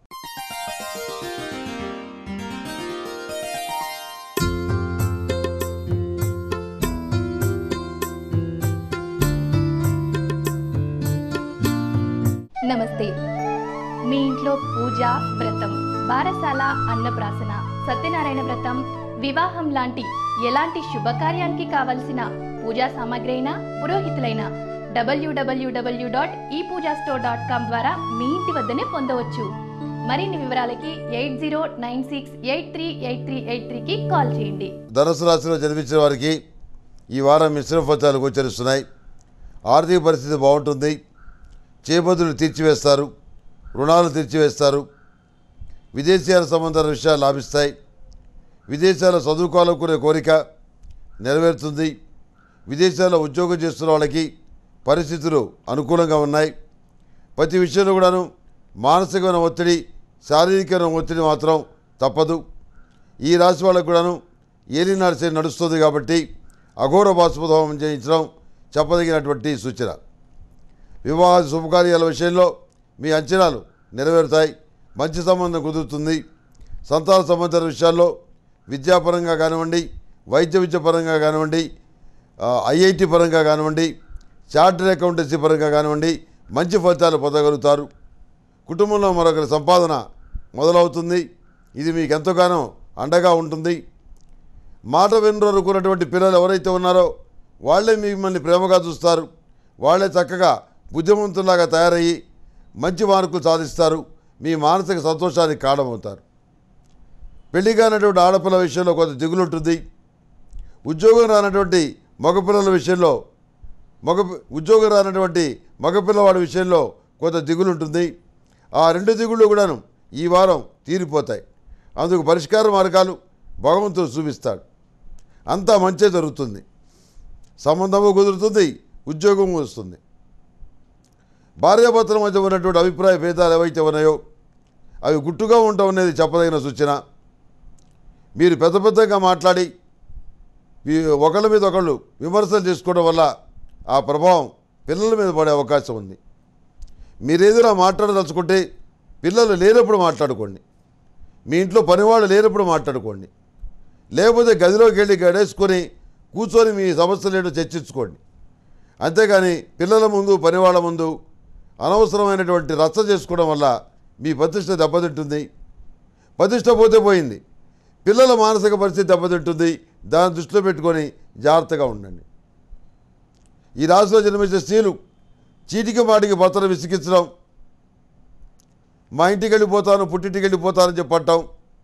నమస్తే మీ ఇంట్లో పూజ వ్రతం బారసాల అన్నప్రాసన సత్యనారాయణ వ్రతం వివాహం లాంటి ఎలాంటి శుభకార్యానికి కావలసిన పూజా సామాగ్రి అయినా పురోహితులైన డబ్ల్యూడబ్ల్యూడబ్ల్యూ డాట్ ఈ పూజా స్టోర్ డాట్ కామ్ ద్వారా మీ ఇంటి వద్దనే పొందవచ్చు మరిన్ని వివరాలకి eight zero nine six eight three eight three eight త్రీకి కాల్ చేయండి ధనుసు రాశిలో జన్మించిన వారికి ఈ వారం మిశ్రమ ఫలితాలు గోచరిస్తున్నాయి ఆర్థిక పరిస్థితి బాగుంటుంది చేపదులు తీర్చివేస్తారు రుణాలు తీర్చివేస్తారు విదేశీయాల సంబంధాల విషయాలు లాభిస్తాయి విదేశాల్లో చదువుకోవాలనుకునే కోరిక నెరవేరుతుంది విదేశాల్లో ఉద్యోగం చేస్తున్న వాళ్ళకి పరిస్థితులు అనుకూలంగా ఉన్నాయి ప్రతి విషయంలో కూడాను మానసికమైన ఒత్తిడి శారీరకమైన ఒత్తిడి మాత్రం తప్పదు ఈ రాశి వాళ్ళకు కూడాను ఏలినాడు శని నడుస్తుంది కాబట్టి అఘోర బాష్పద హోమం చేయించడం చెప్పదగినటువంటి సూచన వివాహ శుభకార్యాల విషయంలో మీ అంచనాలు నెరవేరుతాయి మంచి సంబంధం కుదురుతుంది సంతాన సంబంధ విషయాల్లో విద్యాపరంగా కానివ్వండి వైద్య విద్య పరంగా కానివ్వండి ఐఐటి పరంగా కానివ్వండి చార్టెడ్ అకౌంటెన్సీ పరంగా కానివ్వండి మంచి ఫలితాలు పొందగలుగుతారు కుటుంబంలో మరొకరి సంపాదన మొదలవుతుంది ఇది మీకు ఎంతగానో అండగా ఉంటుంది మాట వినరుకున్నటువంటి పిల్లలు ఎవరైతే ఉన్నారో వాళ్ళే మిమ్మల్ని ప్రేమగా చూస్తారు వాళ్ళే చక్కగా బుద్ధిమంతులాగా తయారయ్యి మంచి మార్కులు సాధిస్తారు మీ మానసిక సంతోషానికి కారణమవుతారు పెళ్లి కానటువంటి ఆడపిల్ల విషయంలో కొంత దిగులు ఉంటుంది ఉద్యోగం రానటువంటి మగపిల్లల విషయంలో మగ ఉద్యోగం రానటువంటి మగపిల్లవాడి విషయంలో కొంత దిగులు ఉంటుంది ఆ రెండు దిగుళ్ళు కూడాను ఈ వారం తీరిపోతాయి అందుకు పరిష్కార మార్గాలు భగవంతుడు చూపిస్తాడు అంతా మంచే జరుగుతుంది సంబంధము కుదురుతుంది ఉద్యోగం వస్తుంది భార్యాభర్తల మధ్య ఉన్నటువంటి అభిప్రాయ భేదాలు ఏవైతే ఉన్నాయో అవి గుట్టుగా ఉండటం అనేది చెప్పదగిన సూచన మీరు పెద్ద పెద్దగా మాట్లాడి మీ- ఒకళ్ళ మీద ఒకళ్ళు విమర్శలు చేసుకోవడం వల్ల ఆ ప్రభావం పిల్లల మీద పడే అవకాశం ఉంది మీరు ఏదైనా మాట్లాడదలుచుకుంటే పిల్లలు లేనప్పుడు మాట్లాడుకోండి మీ ఇంట్లో పనివాళ్ళు లేనప్పుడు మాట్లాడుకోండి లేకపోతే గదిలోకి వెళ్ళి గడేసుకొని కూర్చొని మీ సమస్యలు ఏంటో చర్చించుకోండి అంతేగాని పిల్లల ముందు పనివాళ్ళ ముందు అనవసరమైనటువంటి రచ్చ చేసుకోవడం వల్ల మీ ప్రతిష్ట దెబ్బతింటుంది ప్రతిష్ట పోతే పోయింది పిల్లల మానసిక పరిస్థితి దెబ్బతింటుంది దాన్ని దృష్టిలో పెట్టుకొని జాగ్రత్తగా ఉండండి ఈ రాశిలో జన్మించిన స్త్రీలు చీటికి మాటికి భర్తను విసిగించడం మా ఇంటికి వెళ్ళిపోతాను పుట్టింటికి వెళ్ళిపోతానని చెప్పటం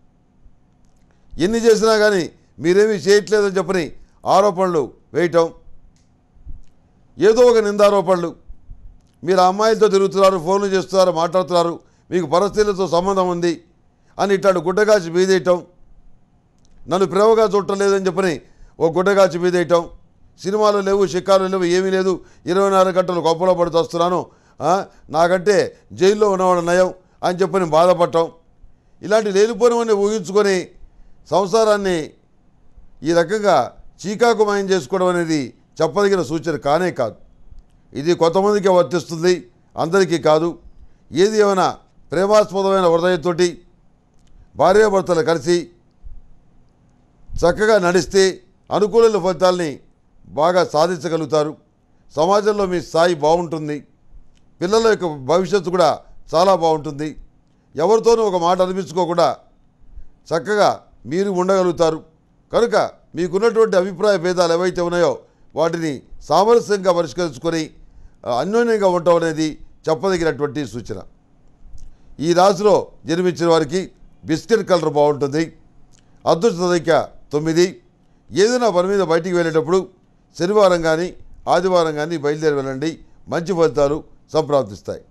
ఎన్ని చేసినా కానీ మీరేమీ చేయట్లేదని చెప్పని ఆరోపణలు వేయటం ఏదో ఒక నిందారోపణలు మీరు ఆ అమ్మాయిలతో తిరుగుతున్నారు ఫోన్లు చేస్తున్నారు మాట్లాడుతున్నారు మీకు పరిస్థితులతో సంబంధం ఉంది అని ఇట్లాంటి గుడ్డగాచి మీదేయటం నన్ను ప్రేమగా చూడటం లేదని చెప్పని ఓ గుడ్డగాచి మీదేయటం సినిమాలు లేవు షికారు లేవు ఏమీ లేదు ఇరవై నాలుగు గంటలు గొప్పలో పడుతూ వస్తున్నాను ఆ, నాకంటే జైల్లో ఉన్నవాడు నయం అని చెప్పని బాధపడటం ఇలాంటి లేనిపోనివన్నీ ఊహించుకొని సంసారాన్ని ఈ రకంగా చీకాకుమాయం చేసుకోవడం అనేది చెప్పదగిన సూచన కానే కాదు ఇది కొంతమందికి వర్తిస్తుంది అందరికీ కాదు ఏది ఏమైనా ప్రేమాస్పదమైన హృదయంతోటి భార్యాభర్తలు కలిసి చక్కగా నడిస్తే అనుకూల ఫలితాల్ని బాగా సాధించగలుగుతారు సమాజంలో మీ స్థాయి బాగుంటుంది పిల్లల యొక్క భవిష్యత్తు కూడా చాలా బాగుంటుంది ఎవరితోనూ ఒక మాట అనిపించుకోకుండా చక్కగా మీరు ఉండగలుగుతారు కనుక మీకున్నటువంటి అభిప్రాయ భేదాలు ఏవైతే ఉన్నాయో వాటిని సామరస్యంగా పరిష్కరించుకొని ఆ, అన్యోన్యంగా ఉండటం అనేది చెప్పదగినటువంటి సూచన ఈ రాశిలో జన్మించిన వారికి బిస్కెట్ కలర్ బాగుంటుంది అదృష్ట సంఖ్య తొమ్మిది ఏదైనా పని మీద బయటికి వెళ్ళేటప్పుడు శనివారం కానీ ఆదివారం కానీ బయలుదేరి వెళ్ళండి మంచి ఫలితాలు సంప్రాప్తిస్తాయి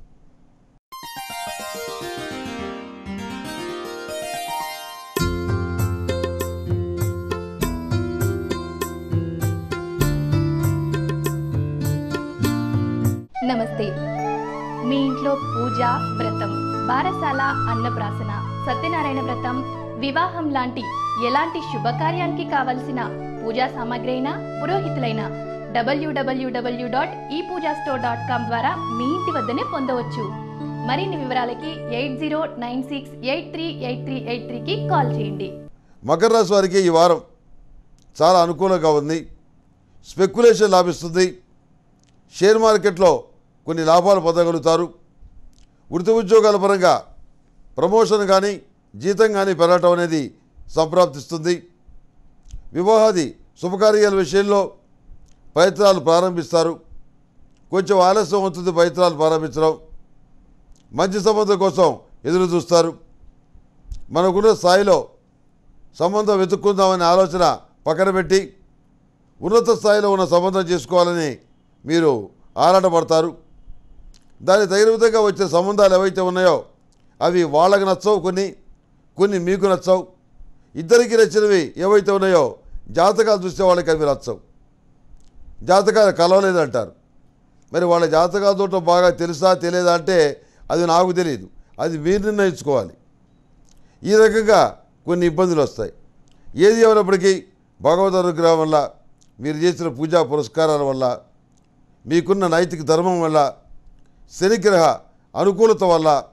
నమస్తే మీ ఇంట్లో పూజ వ్రతం బారసాల అన్నప్రాసన సత్యనారాయణ వ్రతం వివాహం లాంటి ఎలాంటి శుభకార్యానికి కావలసిన పూజా సామాగ్రి అయినా పురోహితులైన డబ్ల్యూడబ్ల్యూడబ్ల్యూ డాట్ ఈ పూజా స్టోర్ డాట్ కామ్ ద్వారా మీ ఇంటి వద్దనే పొందవచ్చు మరిన్ని వివరాలకి eight zero nine six eight three eight three eight త్రీకి కాల్ చేయండి మకర రాశి వారికి ఈ వారం చాలా అనుకూలంగా ఉంది స్పెక్యులేషన్ లాభిస్తుంది షేర్ మార్కెట్లో కొన్ని లాభాలు పొందగలుగుతారు వృత్తి ఉద్యోగాల పరంగా ప్రమోషన్ కానీ జీతం కానీ పెరగటం అనేది సంప్రాప్తిస్తుంది వివాహాది శుభకార్యాల విషయంలో ప్రయత్నాలు ప్రారంభిస్తారు కొంచెం ఆలస్యం అవుతుంది ప్రయత్నాలు ప్రారంభించడం మంచి సంబంధం కోసం ఎదురు చూస్తారు మనకున్న స్థాయిలో సంబంధం వెతుక్కుందామనే ఆలోచన పక్కన పెట్టి ఉన్నత స్థాయిలో ఉన్న సంబంధం చేసుకోవాలని మీరు ఆరాటపడతారు దానికి తగిన విధంగా వచ్చే సంబంధాలు ఏవైతే ఉన్నాయో అవి వాళ్ళకి నచ్చవు కొన్ని కొన్ని మీకు నచ్చవు ఇద్దరికి నచ్చినవి ఏవైతే ఉన్నాయో జాతకాలు చూసే వాళ్ళకి అవి నచ్చవు జాతకాలు కలవలేదంటారు మరి వాళ్ళ జాతకాలు చూడటం బాగా తెలుసా తెలియదా అంటే అది నాకు తెలియదు అది మీరు నిర్ణయించుకోవాలి ఈ రకంగా కొన్ని ఇబ్బందులు వస్తాయి ఏది ఏమైనప్పటికీ భగవద్ అనుగ్రహం వల్ల మీరు చేసిన పూజా పురస్కారాల వల్ల మీకున్న నైతిక ధర్మం వల్ల శనిగ్రహ అనుకూలత వల్ల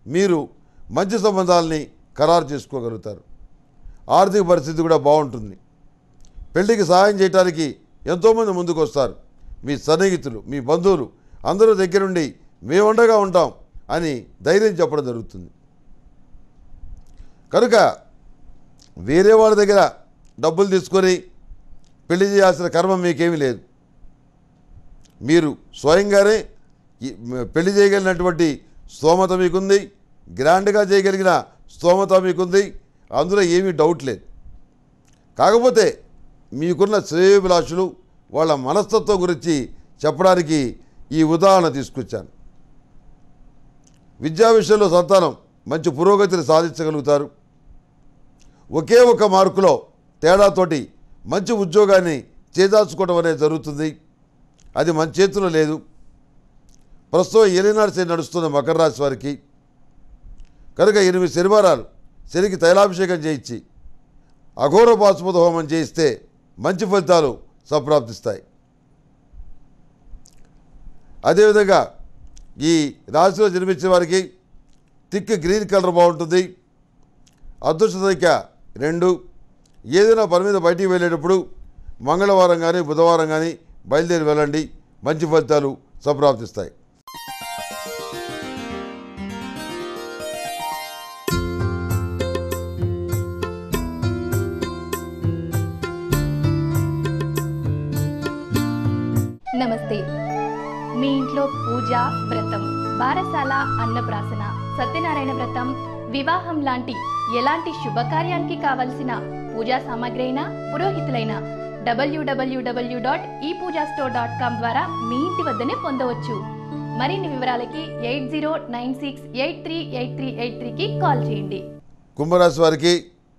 మీరు మంచి సంబంధాలని ఖరారు చేసుకోగలుగుతారు ఆర్థిక పరిస్థితి కూడా బాగుంటుంది పెళ్లికి సహాయం చేయడానికి ఎంతోమంది ముందుకు వస్తారు మీ సన్నిహితులు మీ బంధువులు అందరూ దగ్గరుండి మేముండగా ఉంటాం అని ధైర్యం చెప్పడం జరుగుతుంది కనుక వేరే వాళ్ళ దగ్గర డబ్బులు తీసుకొని పెళ్లి చేయాల్సిన కర్మ మీకేమీ లేదు మీరు స్వయంగానే ఈ పెళ్లి చేయగలిగినటువంటి స్తోమత మీకుంది గ్రాండ్గా చేయగలిగిన స్తోమత మీకుంది అందులో ఏమీ డౌట్ లేదు కాకపోతే మీకున్న శ్రేయోభిలాషులు వాళ్ళ మనస్తత్వం గురించి చెప్పడానికి ఈ ఉదాహరణ తీసుకొచ్చాను విద్యా విషయంలో సంతానం మంచి పురోగతిని సాధించగలుగుతారు ఒకే ఒక మార్కులో తేడాతోటి మంచి ఉద్యోగాన్ని చేదార్చుకోవడం అనేది జరుగుతుంది అది మన చేతిలో లేదు ప్రస్తుతం ఏలినాడు శని నడుస్తున్న మకర రాశి వారికి కనుక ఎనిమిది శనివారాలు శనికి తైలాభిషేకం చేయించి అఘోర పాశుపత హోమం చేయిస్తే మంచి ఫలితాలు సంప్రాప్తిస్తాయి అదేవిధంగా ఈ రాశిలో జన్మించిన వారికి థిక్ గ్రీన్ కలర్ బాగుంటుంది అదృష్ట సంఖ్య రెండు ఏదైనా పని మీద బయటికి వెళ్ళేటప్పుడు మంగళవారం కానీ బుధవారం కానీ బయలుదేరి వెళ్ళండి మంచి ఫలితాలు సంప్రాప్తిస్తాయి నమస్తే మీ ఇంట్లో పూజ వ్రతం బారసాల అన్నప్రాసన సత్యనారాయణ వ్రతం వివాహం లాంటి ఎలాంటి శుభకార్యానికి కావలసిన పూజా సామాగ్రి అయినా పురోహితులైన డబ్ల్యూడబ్ల్యూడబ్ల్యూ డాట్ ఈ పూజా స్టోర్ డాట్ కామ్ ద్వారా మీ ఇంటి వద్దనే పొందవచ్చు మరిన్ని వివరాలకి eight zero nine six eight three eight three eight త్రీకి కాల్ చేయండి కుంభరాశి వారికి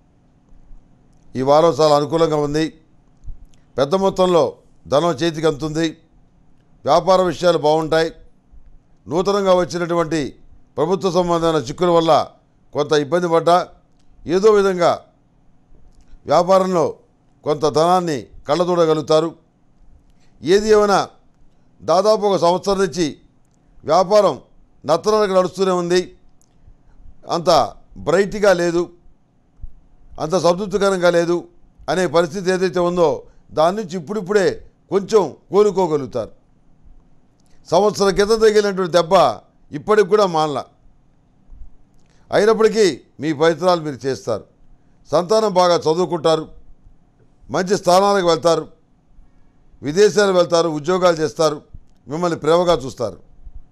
ఈ వారం చాలా అనుకూలంగా ఉంది పెద్ద మొత్తంలో ధనం చేతికి అందుతుంది వ్యాపార విషయాలు బాగుంటాయి నూతనంగా వచ్చినటువంటి ప్రభుత్వ సంబంధమైన చిక్కుల వల్ల కొంత ఇబ్బంది పడ్డా ఏదో విధంగా వ్యాపారంలో కొంత ధనాన్ని కళ్ళదూడగలుగుతారు ఏది ఏమైనా దాదాపు ఒక సంవత్సరం నుంచి వ్యాపారం నత్తనకు నడుస్తూనే ఉంది అంత బ్రైట్గా లేదు అంత సంతృప్తికరంగా లేదు అనే పరిస్థితి ఏదైతే ఉందో దాని నుంచి ఇప్పుడిప్పుడే కొంచెం కోలుకోగలుగుతారు సంవత్సరం క్రితం తగిలినటువంటి దెబ్బ ఇప్పటికి కూడా మానల అయినప్పటికీ మీ ప్రయత్నాలు మీరు చేస్తారు సంతానం బాగా చదువుకుంటారు మంచి స్థానాలకు వెళ్తారు విదేశాలు వెళ్తారు ఉద్యోగాలు చేస్తారు మిమ్మల్ని ప్రేమగా చూస్తారు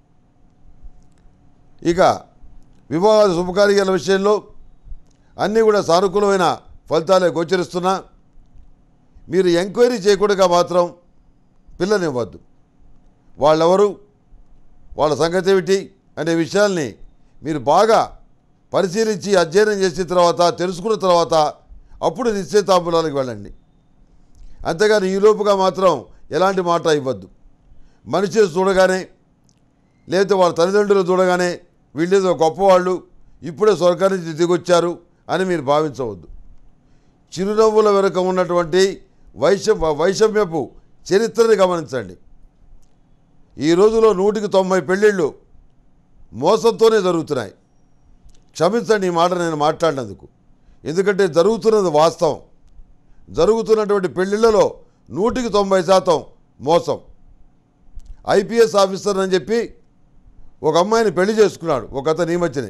ఇక వివాహ శుభకార్యాల విషయంలో అన్నీ కూడా సానుకూలమైన ఫలితాలే గోచరిస్తున్నా మీరు ఎంక్వైరీ చేయకుండా మాత్రం పిల్లనివ్వద్దు వాళ్ళెవరు వాళ్ళ సంగతి ఏమిటి అనే విషయాల్ని మీరు బాగా పరిశీలించి అధ్యయనం చేసిన తర్వాత తెలుసుకున్న తర్వాత అప్పుడు నిశ్చయితాంబులానికి వెళ్ళండి అంతేగాని ఈలోపుగా మాత్రం ఎలాంటి మాట ఇవ్వద్దు మనిషిని చూడగానే లేకపోతే వాళ్ళ తల్లిదండ్రులు చూడగానే వీళ్ళేదో గొప్పవాళ్ళు ఇప్పుడే స్వర్గాన్ని నుంచి దిగొచ్చారు అని మీరు భావించవద్దు చిరునవ్వుల వెనుక ఉన్నటువంటి వైష వైషమ్యపు చరిత్రని గమనించండి ఈ రోజులో నూటికి తొంభై పెళ్ళిళ్ళు మోసంతోనే జరుగుతున్నాయి క్షమించండి ఈ మాట నేను మాట్లాడినందుకు ఎందుకంటే జరుగుతున్నది వాస్తవం జరుగుతున్నటువంటి పెళ్ళిళ్ళలో నూటికి తొంభై శాతం మోసం ఐపీఎస్ ఆఫీసర్ అని చెప్పి ఒక అమ్మాయిని పెళ్లి చేసుకున్నాడు ఒక అతను ఈ మధ్యనే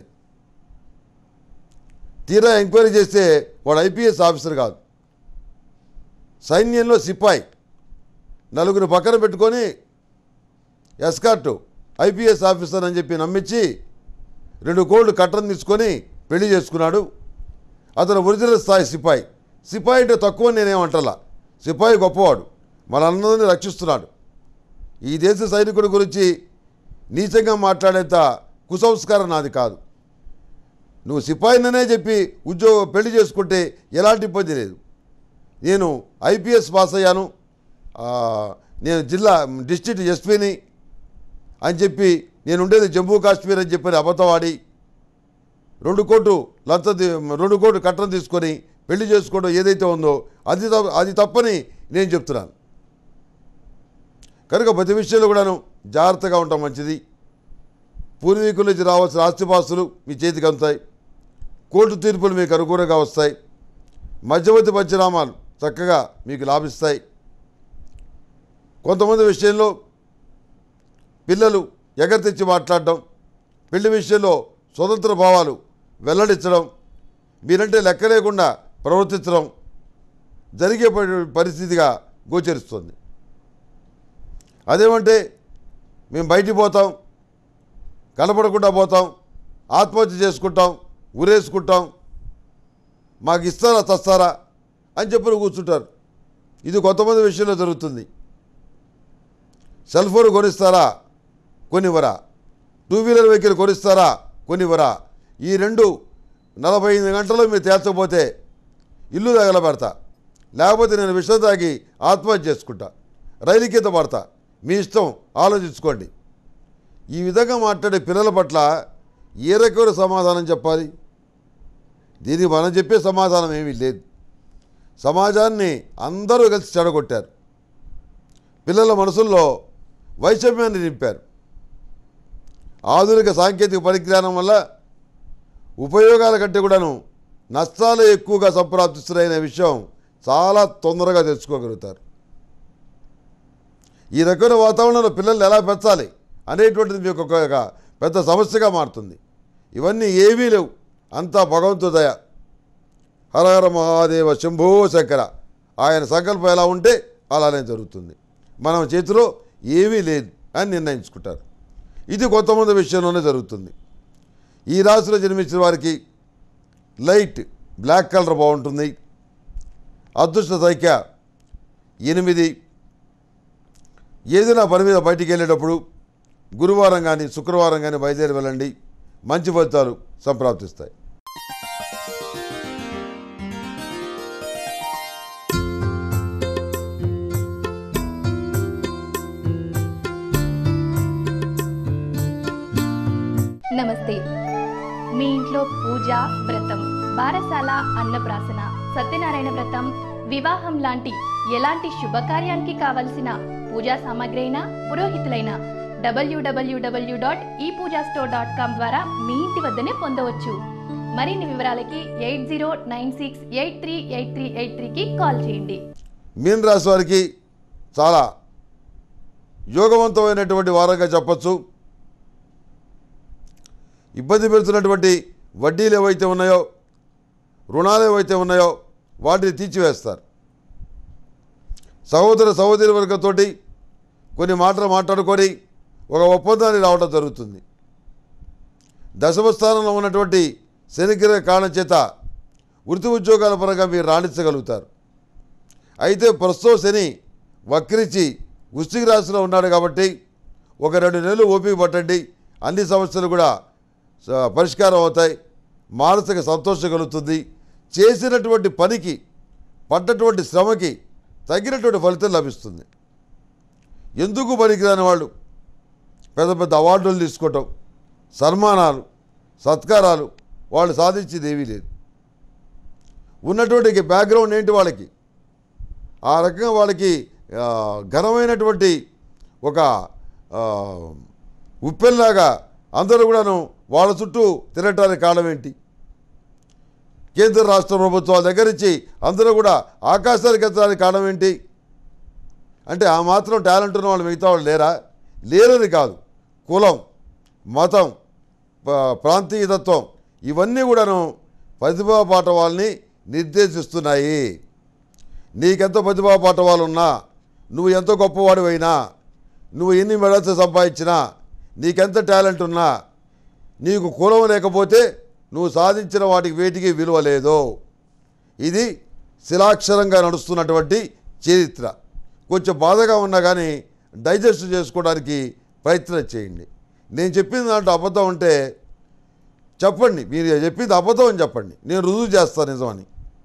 తీరా ఎంక్వైరీ చేస్తే వాడు ఐపీఎస్ ఆఫీసర్ కాదు సైన్యంలో సిపాయి నలుగురు పక్కన పెట్టుకొని ఎస్కార్టు ఐపీఎస్ ఆఫీసర్ అని చెప్పి నమ్మించి రెండు కోళ్ళు కట్టం తీసుకొని పెళ్లి చేసుకున్నాడు అతను ఒరిజినల్ స్థాయి సిపాయి సిపాయి అంటే తక్కువ నేనేమంటలా సిపాయి గొప్పవాడు మనందరినీ రక్షిస్తున్నాడు ఈ దేశ సైనికుడి గురించి నీచంగా మాట్లాడేంత కుసంస్కారం నాది కాదు నువ్వు సిపాయిననే చెప్పి ఉద్యోగ పెళ్లి చేసుకుంటే ఎలాంటి ఇబ్బంది లేదు నేను ఐపీఎస్ పాస్ అయ్యాను ఆ, నేను జిల్లా డిస్ట్రిక్ట్ ఎస్పీని అని చెప్పి నేను ఉండేది జమ్మూ కాశ్మీర్ అని చెప్పి అబద్ధవాడి రెండు కోట్లు లంచ తీ- రెండు కోట్లు కట్టం తీసుకొని పెళ్లి చేసుకోవడం ఏదైతే ఉందో అది తప్ప- అది తప్పని నేను చెప్తున్నాను కనుక ప్రతి విషయంలో కూడాను జాగ్రత్తగా ఉండటం మంచిది పూర్వీకుల నుంచి రావాల్సిన ఆస్తిపాస్తులు మీ చేతికి అందుతాయి కోర్టు తీర్పులు మీకు అనుకూలంగా వస్తాయి మధ్యవర్తి పంచనామాలు చక్కగా మీకు లాభిస్తాయి కొంతమంది విషయంలో పిల్లలు ఎగరతెచ్చి మాట్లాడడం పెళ్లి విషయంలో స్వతంత్ర భావాలు వెల్లడించడం మీరంటే లెక్క లేకుండా ప్రవర్తించడం జరిగే పరి- పరిస్థితిగా గోచరిస్తుంది అదేమంటే మేము బయటికి పోతాం కనపడకుండా పోతాం ఆత్మహత్య చేసుకుంటాం ఉరేసుకుంటాం మాకు ఇస్తారా తస్తారా అని చెప్పి కూర్చుంటారు ఇది కొంతమంది విషయంలో జరుగుతుంది సెల్ ఫోన్ కొనిస్తారా కొనివ్వరా టూ వీలర్ వెహికల్ కొనిస్తారా కొనివ్వరా ఈ రెండు నలభై ఐదు గంటల్లో మీరు తేల్చకపోతే ఇల్లు తగలబెడతా లేకపోతే నేను విషం తాగి ఆత్మహత్య చేసుకుంటా రైలు కింద పడతా మీ ఇష్టం ఆలోచించుకోండి ఈ విధంగా మాట్లాడే పిల్లల పట్ల ఏ రకమైన సమాధానం చెప్పాలి దీనికి మనం చెప్పే సమాధానం ఏమీ లేదు సమాజాన్ని అందరూ కలిసి చెడగొట్టారు పిల్లల మనసుల్లో వైషమ్యాన్ని నింపారు ఆధునిక సాంకేతిక పరిజ్ఞానం వల్ల ఉపయోగాల కంటే కూడాను నష్టాలే ఎక్కువగా సంప్రాప్తిస్తున్నాయనే విషయం చాలా తొందరగా తెలుసుకోగలుగుతారు ఈ రకమైన వాతావరణంలో పిల్లల్ని ఎలా పెంచాలి అనేటువంటిది మీకు ఒక ఒక పెద్ద సమస్యగా మారుతుంది ఇవన్నీ ఏమీ లేవు అంతా భగవంతు దయ హరహర మహాదేవ శంభో శంకర ఆయన సంకల్పం ఎలా ఉంటే అలానే జరుగుతుంది మనం చేతిలో ఏమీ లేదు అని నిర్ణయించుకుంటారు ఇది కొంతమంది విషయంలోనే జరుగుతుంది ఈ రాశిలో జన్మించిన వారికి లైట్ బ్లాక్ కలర్ బాగుంటుంది అదృష్ట సంఖ్య ఎనిమిది ఏదైనా పని మీద బయటికి వెళ్ళేటప్పుడు గురువారం కానీ శుక్రవారం కానీ బయలుదేరి వెళ్ళండి మంచి ఫలితాలు సంప్రాప్తిస్తాయి నమస్తే మీ ఇంట్లో పూజ వ్రతం బారసాల అన్నప్రాసన సత్యనారాయణ వ్రతం వివాహం లాంటి ఎలాంటి శుభకార్యానికి కావలసిన పూజా సామాగ్రి అయినా పురోహితులైన డబ్ల్యూడబ్ల్యూడబ్ల్యూ డాట్ ఈ పూజా స్టోర్ డాట్ కామ్ ద్వారా మీ ఇంటి వద్దనే పొందవచ్చు మరిన్ని వివరాలకి eight zero nine six eight three eight three eight త్రీకి కాల్ చేయండి మీన రాశి వారికి చాలా యోగవంతమైనటువంటి వారంగా చెప్పచ్చు ఇబ్బంది పెడుతున్నటువంటి వడ్డీలు ఏవైతే ఉన్నాయో రుణాలు ఏవైతే ఉన్నాయో వాటిని తీర్చివేస్తారు సహోదర సహోదరి వర్గంతోటి కొన్ని మాటలు మాట్లాడుకొని ఒక ఒప్పందాన్ని రావడం జరుగుతుంది దశమ స్థానంలో ఉన్నటువంటి శనిగ్రహ కారణం చేత వృత్తి ఉద్యోగాల పరంగా మీరు రాణించగలుగుతారు అయితే ప్రస్తుతం శని వక్రించి వృశ్చిక రాశిలో ఉన్నాడు కాబట్టి ఒక రెండు నెలలు ఓపిక పట్టండి అన్ని సమస్యలు కూడా స- పరిష్కారం అవుతాయి మానసిక సంతోషం కలుగుతుంది చేసినటువంటి పనికి పడ్డటువంటి శ్రమకి తగినటువంటి ఫలితం లభిస్తుంది ఎందుకు పనికిరాని వాళ్ళు పెద్ద పెద్ద అవార్డులు తీసుకోవటం సన్మానాలు సత్కారాలు వాళ్ళు సాధించేది ఏమీ లేదు ఉన్నటువంటి బ్యాక్గ్రౌండ్ ఏంటి వాళ్ళకి ఆ రకంగా వాళ్ళకి ఆ, ఘనమైనటువంటి ఒక ఆ, ఉప్పెల్లాగా అందరూ కూడాను వాళ్ళ చుట్టూ తిరగటానికి కారణం ఏంటి కేంద్ర రాష్ట్ర ప్రభుత్వాల దగ్గర నుంచి అందరూ కూడా ఆకాశానికి ఎత్తడానికి కారణం ఏంటి అంటే ఆ మాత్రం టాలెంట్ ఉన్న వాళ్ళు మిగతా వాళ్ళు లేరా లేరని కాదు కులం మతం ప- ప్రాంతీయతత్వం ఇవన్నీ కూడాను ప్రతిభా పాట వాళ్ళని నిర్దేశిస్తున్నాయి నీకెంత ప్రతిభా పాఠవాలు ఉన్నా నువ్వు ఎంత గొప్పవాడివైనా నువ్వు ఎన్ని మెడల్స్ సంపాదించినా నీకెంత టాలెంట్ ఉన్నా నీకు కులం లేకపోతే నువ్వు సాధించిన వాటికి వేటికి విలువ లేదు ఇది శిలాక్షరంగా నడుస్తున్నటువంటి చరిత్ర కొంచెం బాధగా ఉన్నా కానీ డైజెస్ట్ చేసుకోవడానికి ప్రయత్నం చేయండి నేను చెప్పిన దాంట్లో అబద్ధం ఉంటే చెప్పండి మీరు చెప్పింది అబద్ధం అని చెప్పండి నేను రుజువు చేస్తాను నిజమని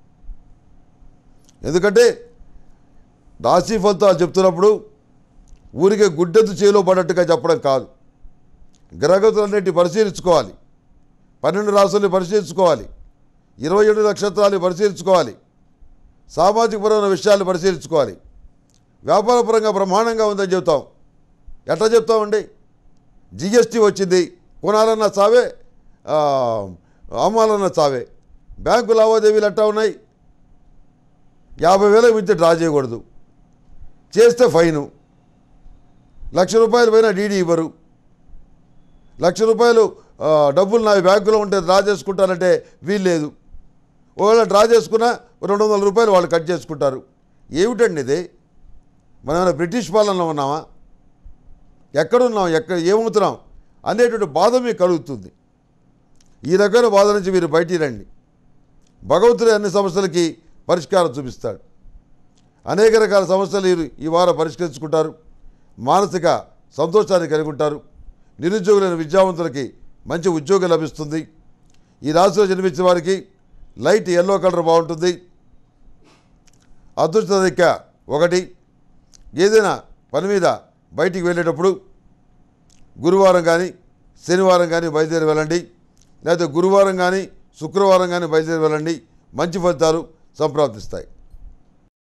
ఎందుకంటే రాశి ఫలితాలు చెప్తున్నప్పుడు ఊరికే గుడ్డెద్దు చేలో పడట్టుగా చెప్పడం కాదు గ్రహగతులన్నిటి పరిశీలించుకోవాలి పన్నెండు రాసుల్ని పరిశీలించుకోవాలి ఇరవై ఏడు నక్షత్రాలు పరిశీలించుకోవాలి సామాజికపరమైన విషయాలు పరిశీలించుకోవాలి వ్యాపారపరంగా బ్రహ్మాండంగా ఉందని చెప్తాం ఎట్లా చెప్తామండి జిఎస్టీ వచ్చింది కొనాలన్న చావే ఆ, అమ్మాలన్న చావే బ్యాంకు లావాదేవీలు ఎట్టా ఉన్నాయి యాభై వేలకు మించి డ్రా చేయకూడదు చేస్తే ఫైను లక్ష రూపాయలు పైన డీడీ ఇవ్వరు లక్ష రూపాయలు ఆ, డబ్బులు నా బ్యాంకులో ఉంటే డ్రా చేసుకుంటారంటే వీల్లేదు ఒకవేళ డ్రా చేసుకున్నా రెండు వందల రూపాయలు వాళ్ళు కట్ చేసుకుంటారు ఏమిటండి ఇది మనం ఏమైనా బ్రిటిష్ పాలనలో ఉన్నామా ఎక్కడున్నాం ఎక్కడ ఏమవుతున్నాం అనేటువంటి బాధ మీకు కలుగుతుంది ఈ రకమైన బాధ నుంచి మీరు బయటికి రండి భగవంతుడే అన్ని సమస్యలకి పరిష్కారం చూపిస్తాడు అనేక రకాల సమస్యలు ఈ- ఈ వారం పరిష్కరించుకుంటారు మానసిక సంతోషాన్ని కలిగి ఉంటారు నిరుద్యోగులైన విద్యావంతులకి మంచి ఉద్యోగం లభిస్తుంది ఈ రాశిలో జన్మించిన వారికి లైట్ ఎల్లో కలర్ బాగుంటుంది అదృష్ట దిక్క ఒకటి ఏదైనా పని మీద బయటికి వెళ్ళేటప్పుడు గురువారం కానీ శనివారం కానీ బయలుదేరి వెళ్ళండి లేకపోతే గురువారం కానీ శుక్రవారం కానీ బయలుదేరి వెళ్ళండి మంచి ఫలితాలు సంప్రాప్తిస్తాయి